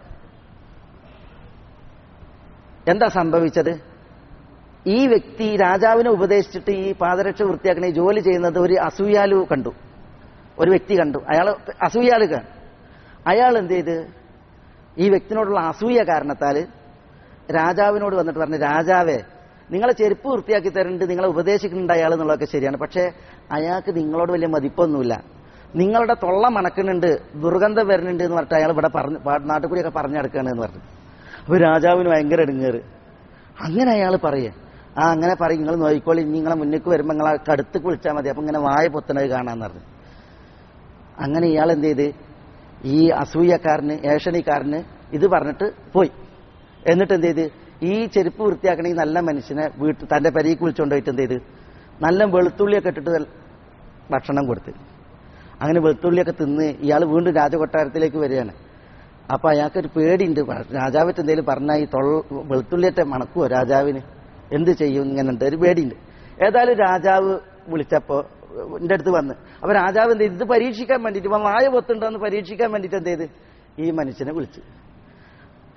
എന്താ സംഭവിച്ചത് ഈ വ്യക്തി രാജാവിനെ ഉപദേശിച്ചിട്ട് ഈ പാദരക്ഷ വൃത്തിയാക്കണ ഈ ജോലി ചെയ്യുന്നത് ഒരു അസൂയാലു കണ്ടു ഒരു വ്യക്തി കണ്ടു അയാൾ അസൂയാലു കാണും അയാൾ എന്ത് ചെയ്ത് ഈ വ്യക്തിനോടുള്ള അസൂയ കാരണത്താൽ രാജാവിനോട് വന്നിട്ട് പറഞ്ഞു രാജാവേ നിങ്ങളെ ചെരുപ്പ് വൃത്തിയാക്കി തരുന്നുണ്ട് നിങ്ങളെ ഉപദേശിക്കുന്നുണ്ട് അയാൾ എന്നുള്ളതൊക്കെ ശരിയാണ് പക്ഷേ അയാൾക്ക് നിങ്ങളോട് വലിയ മതിപ്പൊന്നുമില്ല നിങ്ങളുടെ തൊള്ള മണക്കുന്നുണ്ട് ദുർഗന്ധം വരുന്നുണ്ട് എന്ന് പറഞ്ഞിട്ട് അയാൾ ഇവിടെ പറഞ്ഞു പാ- നാട്ടിൽ കൂടിയൊക്കെ പറഞ്ഞു നടക്കുകയാണ് എന്ന് പറഞ്ഞു അപ്പൊ രാജാവിന് ഭയങ്കര ഇടുങ്ങേറ് അങ്ങനെ അയാൾ പറയേ ആ അങ്ങനെ പറയും നിങ്ങൾ നോയിക്കോളി ഇനി നിങ്ങളെ മുന്നിലേക്ക് വരുമ്പോൾ നിങ്ങളെ കടുത്തേക്ക് വിളിച്ചാൽ മതി അപ്പൊ ഇങ്ങനെ വായ പൊത്തണത് കാണാന്ന് പറഞ്ഞു അങ്ങനെ ഇയാൾ എന്ത് ചെയ്ത് ഈ അസൂയക്കാരന് ഏഷണിക്കാരന് ഇത് പറഞ്ഞിട്ട് പോയി എന്നിട്ട് എന്ത് ചെയ്ത് ഈ ചെരുപ്പ് വൃത്തിയാക്കണ ഈ നല്ല മനുഷ്യനെ വീട്ടിൽ തന്റെ പരിക്ക് വിളിച്ചുകൊണ്ട് പോയിട്ട് എന്ത് ചെയ്ത് നല്ല വെളുത്തുള്ളിയൊക്കെ ഇട്ടിട്ട് ഭക്ഷണം കൊടുത്ത് അങ്ങനെ വെളുത്തുള്ളിയൊക്കെ തിന്ന് ഇയാൾ വീണ്ടും രാജകൊട്ടാരത്തിലേക്ക് വരികയാണ് അപ്പൊ അയാൾക്കൊരു പേടിയുണ്ട് രാജാവിട്ട് എന്തെങ്കിലും പറഞ്ഞാൽ ഈ തൊള്ള വെളുത്തുള്ളിയൊക്കെ മണക്കുവോ രാജാവിന് എന്ത് ചെയ്യും ഇങ്ങനെ ഉണ്ട് ഒരു പേടിയുണ്ട് ഏതായാലും രാജാവ് വിളിച്ചപ്പോ എന്റെ അടുത്ത് വന്ന് അപ്പൊ രാജാവ് എന്ത് ചെയ്തു ഇത് പരീക്ഷിക്കാൻ വേണ്ടിയിട്ട് ഇവൻ വായ പൊത്തുണ്ടോന്ന് പരീക്ഷിക്കാൻ വേണ്ടിയിട്ട് എന്ത് ചെയ്ത് ഈ മനുഷ്യനെ വിളിച്ചു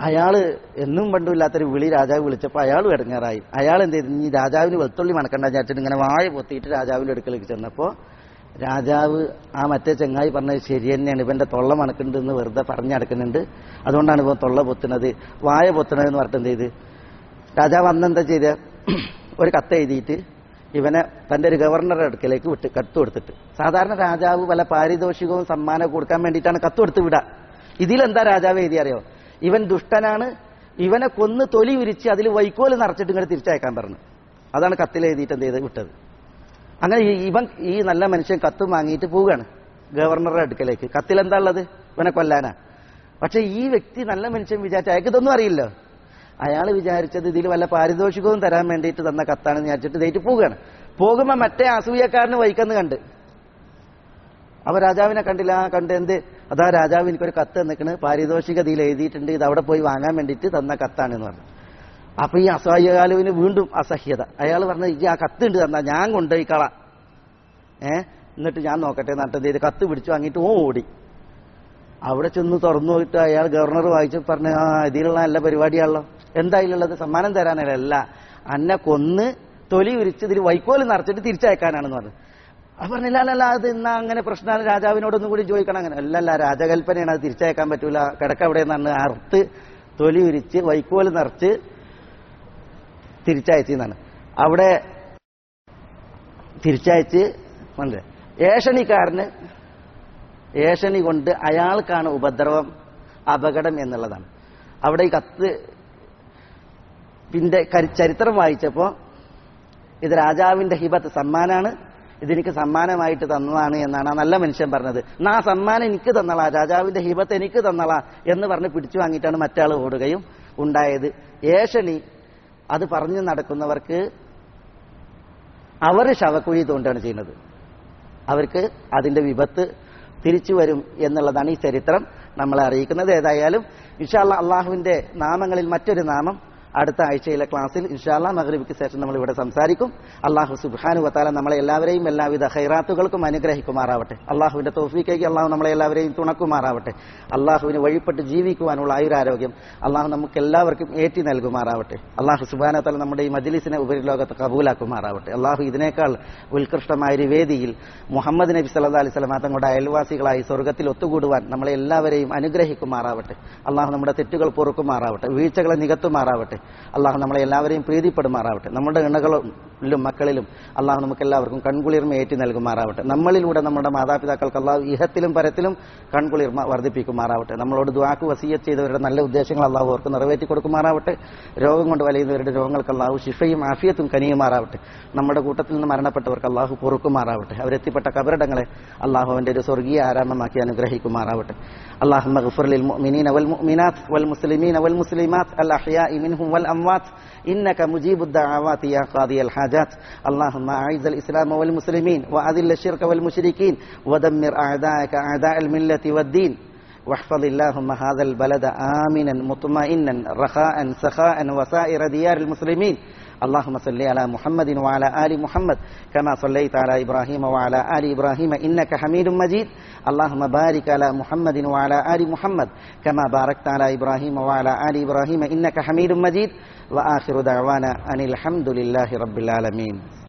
അയാള് എന്നും പണ്ടുമില്ലാത്തൊരു വിളി രാജാവ് വിളിച്ചപ്പോൾ അയാൾ ഇടങ്ങാറായി അയാൾ എന്ത് ചെയ്തു ഈ രാജാവിന് വെളുത്തുള്ളി മണക്കണ്ട വിചാരിച്ചിട്ട് ഇങ്ങനെ വാഴ പൊത്തിയിട്ട് രാജാവിന്റെ അടുക്കലേക്ക് ചെന്നപ്പോൾ രാജാവ് ആ മറ്റേ ചെങ്ങായി പറഞ്ഞത് ശരി തന്നെയാണ് ഇവന്റെ തൊള്ള മണക്കുന്നുണ്ട് എന്ന് വെറുതെ പറഞ്ഞടക്കുന്നുണ്ട് അതുകൊണ്ടാണ് ഇവൻ തൊള്ള പൊത്തുന്നത് വായ പൊത്തണത് എന്ന് പറഞ്ഞിട്ട് എന്ത് ചെയ്ത് രാജാവ് അന്ന് എന്താ ചെയ്ത് ഒരു കത്ത് എഴുതിയിട്ട് ഇവനെ തന്റെ ഒരു ഗവർണറുടെ അടുക്കലേക്ക് വിട്ട് കത്ത് കൊടുത്തിട്ട് സാധാരണ രാജാവ് പല പാരിതോഷികവും സമ്മാനവും കൊടുക്കാൻ വേണ്ടിയിട്ടാണ് കത്ത് കൊടുത്ത് വിടുക ഇതിലെന്താ രാജാവ് എഴുതി അറിയോ ഇവൻ ദുഷ്ടനാണ് ഇവനെ കൊന്ന് തൊലി വിരിച്ച് അതിൽ വൈക്കോല് നിറച്ചിട്ട് ഇങ്ങനെ തിരിച്ചയക്കാൻ പറഞ്ഞു അതാണ് കത്തിൽ എഴുതിയിട്ട് എന്ത് ചെയ്ത് വിട്ടത് അങ്ങനെ ഈ- ഇവൻ ഈ നല്ല മനുഷ്യൻ കത്തും വാങ്ങിയിട്ട് പോവുകയാണ് ഗവർണറുടെ അടുക്കലേക്ക് കത്തിൽ എന്താ ഉള്ളത് ഇവനെ കൊല്ലാനാ പക്ഷെ ഈ വ്യക്തി നല്ല മനുഷ്യൻ വിചാരിച്ച അയാൾക്ക് ഇതൊന്നും അറിയില്ലോ അയാൾ വിചാരിച്ചത് ഇതിൽ വല്ല പാരിതോഷികവും തരാൻ വേണ്ടിയിട്ട് തന്ന കത്താണെന്ന് വിചാരിച്ചിട്ട് ഇതായിട്ട് പോവുകയാണ് പോകുമ്പോ മറ്റേ അസൂയക്കാരന് വൈക്കെന്ന് കണ്ട് അവ രാജാവിനെ കണ്ടില്ല ആ കണ്ട് എന്ത് അതാ രാജാവ് എനിക്കൊരു കത്ത് നിൽക്കണ് പാരിതോഷിക ഇതിൽ എഴുതിയിട്ടുണ്ട് ഇത് അവിടെ പോയി വാങ്ങാൻ വേണ്ടിയിട്ട് തന്ന കത്താണെന്ന് പറഞ്ഞു അപ്പൊ ഈ അസഹ്യകാലുവിന് വീണ്ടും അസഹ്യത അയാൾ പറഞ്ഞത് ഈ ആ കത്ത് ഉണ്ട് തന്നാ ഞാൻ കൊണ്ടുപോയി കള ഏ എന്നിട്ട് ഞാൻ നോക്കട്ടെ എന്നിട്ട് ഇത് കത്ത് പിടിച്ചു വാങ്ങിയിട്ട് ഓ ഓടി അവിടെ ചെന്ന് തുറന്നു പോയിട്ട് അയാൾ ഗവർണർ വായിച്ചു പറഞ്ഞു ആ ഇതിലുള്ള നല്ല പരിപാടിയാണല്ലോ എന്തായാലുള്ളത് സമ്മാനം തരാനല്ല അല്ല അന്നെ കൊന്ന് തൊലി ഉരിച്ച് ഇതിൽ വൈക്കോല് നിറച്ചിട്ട് തിരിച്ചയക്കാനാണെന്ന് പറഞ്ഞു അപ്പൊ പറഞ്ഞില്ല അല്ലല്ല അത് എന്നാ അങ്ങനെ പ്രശ്നമാണ് രാജാവിനോടൊന്നും കൂടി ചോദിക്കണം അങ്ങനെ അല്ലല്ല രാജകൽപ്പനയാണ് അത് തിരിച്ചയക്കാൻ പറ്റൂല കിടക്ക അവിടെ നിന്നാണ് അറുത്ത് തൊലി ഉരിച്ച് വൈക്കോല് നിറച്ച് തിരിച്ചയച്ചെന്നാണ് അവിടെ തിരിച്ചയച്ച് മനസ്സിലായി ഏഷണിക്കാരന് ഏഷണി കൊണ്ട് അയാൾക്കാണ് ഉപദ്രവം അപകടം എന്നുള്ളതാണ് അവിടെ ഈ കത്ത് പിന്നെ കരി- ചരിത്രം വായിച്ചപ്പോ ഇത് രാജാവിന്റെ ഹിബത്ത് സമ്മാനാണ് ഇതെനിക്ക് സമ്മാനമായിട്ട് തന്നതാണ് എന്നാണ് ആ നല്ല മനുഷ്യൻ പറഞ്ഞത് എന്നാ ആ സമ്മാനം എനിക്ക് തന്നളാ രാജാവിന്റെ ഹിബത്ത് എനിക്ക് തന്നളാ എന്ന് പറഞ്ഞ് പിടിച്ചു വാങ്ങിയിട്ടാണ് മറ്റാൾ ഓടുകയും ഉണ്ടായത് ഏഷണി അത് പറഞ്ഞു നടക്കുന്നവർക്ക് അവർ ശവക്കുഴി തോണ്ടാണ് ചെയ്യുന്നത് അവർക്ക് അതിന്റെ വിപത്ത് തിരിച്ചു വരും എന്നുള്ളതാണ് ഈ ചരിത്രം നമ്മളെ അറിയിക്കുന്നത് ഏതായാലും ഇൻഷാല്ല അള്ളാഹുവിന്റെ നാമങ്ങളിൽ മറ്റൊരു നാമം അടുത്ത ആഴ്ചയിലെ ക്ലാസ്സിൽ ഇൻഷാല്ല മഗ്രിബിക്ക് ശേഷം നമ്മൾ ഇവിടെ സംസാരിക്കും അള്ളാഹു സുബാനു വത്താല നമ്മളെ എല്ലാവരെയും എല്ലാവിധ ഹൈറാത്തുകൾക്കും അനുഗ്രഹിക്കുമാറാവട്ടെ അള്ളാഹുവിന്റെ തോഫീക്കേക്ക് അള്ളാഹു നമ്മളെ എല്ലാവരെയും തുണക്കുമാറാവട്ടെ അള്ളാഹുവിന് വഴിപ്പെട്ട് ജീവിക്കുവാനുള്ള ആയുരാരോഗ്യം അള്ളാഹു നമുക്ക് എല്ലാവർക്കും ഏറ്റി നൽകുമാറാവട്ടെ അള്ളാഹു സുബാന തല നമ്മുടെ ഈ മജ്ലിസിനെ ഉപരിലോകത്ത് കബൂലാക്കുമാറാവട്ടെ അള്ളാഹു ഇതിനേക്കാൾ ഉത്കൃഷ്ടമായ ഒരു വേദിയിൽ മുഹമ്മദ് നബി സല്ലാ അലൈഹി സ്വലമ തങ്ങളുടെ അയൽവാസികളായി സ്വർഗത്തിൽ ഒത്തുകൂടുവാൻ നമ്മളെ എല്ലാവരെയും അനുഗ്രഹിക്കുമാറാവട്ടെ അള്ളാഹു നമ്മുടെ തെറ്റുകൾ പൊറുക്കുമാറാവട്ടെ വീഴ്ചകളെ നികത്തുമാറാവട്ടെ അള്ളാഹു നമ്മളെ എല്ലാവരെയും പ്രീതിപ്പെടുമാറാവട്ടെ നമ്മുടെ ഇണകളിലും മക്കളിലും അള്ളാഹു നമുക്ക് എല്ലാവർക്കും കൺകുളിർമ ഏറ്റി നൽകുമാറാവട്ടെ നമ്മളിലൂടെ നമ്മുടെ മാതാപിതാക്കൾക്ക് അള്ളാഹു ഇഹത്തിലും പരത്തിലും കൺകുളിർമ വർദ്ധിപ്പിക്കുമാറാവട്ടെ നമ്മളോട് ദ്വാക്ക് വസീയത്ത് ചെയ്തവരുടെ നല്ല ഉദ്ദേശങ്ങൾ അള്ളാഹു അവർക്ക് നിറവേറ്റി കൊടുക്കുമാറാവട്ടെ രോഗം കൊണ്ട് വലയുന്നവരുടെ രോഗങ്ങൾക്ക് അള്ളാഹു ശിഫയും ആഫിയത്തും കനിയുമാറാവട്ടെ നമ്മുടെ കൂട്ടത്തിൽ നിന്ന് മരണപ്പെട്ടവർക്ക് അള്ളാഹു പൊറുക്കുമാറാവട്ടെ അവരെത്തിപ്പെട്ട കബറിടങ്ങളെ അള്ളാഹു അവന്റെ ഒരു സ്വർഗീയ ആരാമമാക്കി അനുഗ്രഹിക്കുമാറാവട്ടെ അള്ളാഹു مغفر للمؤمنين والمؤمنات والمسلمين والمسلمات الأحياء منهم والأموات إنك مجيب الدعوات يا قاضي الحاجات اللهم أعز الإسلام والمسلمين وأذل الشرك والمشركين ودمر أعداءك أعداء الملة والدين واحفظ اللهم هذا البلد آمنا مطمئنا رخاء سخاء وسائر ديار المسلمين اللهم صل على محمد وعلى آل محمد كما صليت على إبراهيم وعلى آل إبراهيم إنك حميد مجيد اللهم بارك على محمد وعلى آل محمد كما باركت على إبراهيم وعلى آل إبراهيم إنك حميد مجيد وآخر دعوانا أن الحمد لله رب العالمين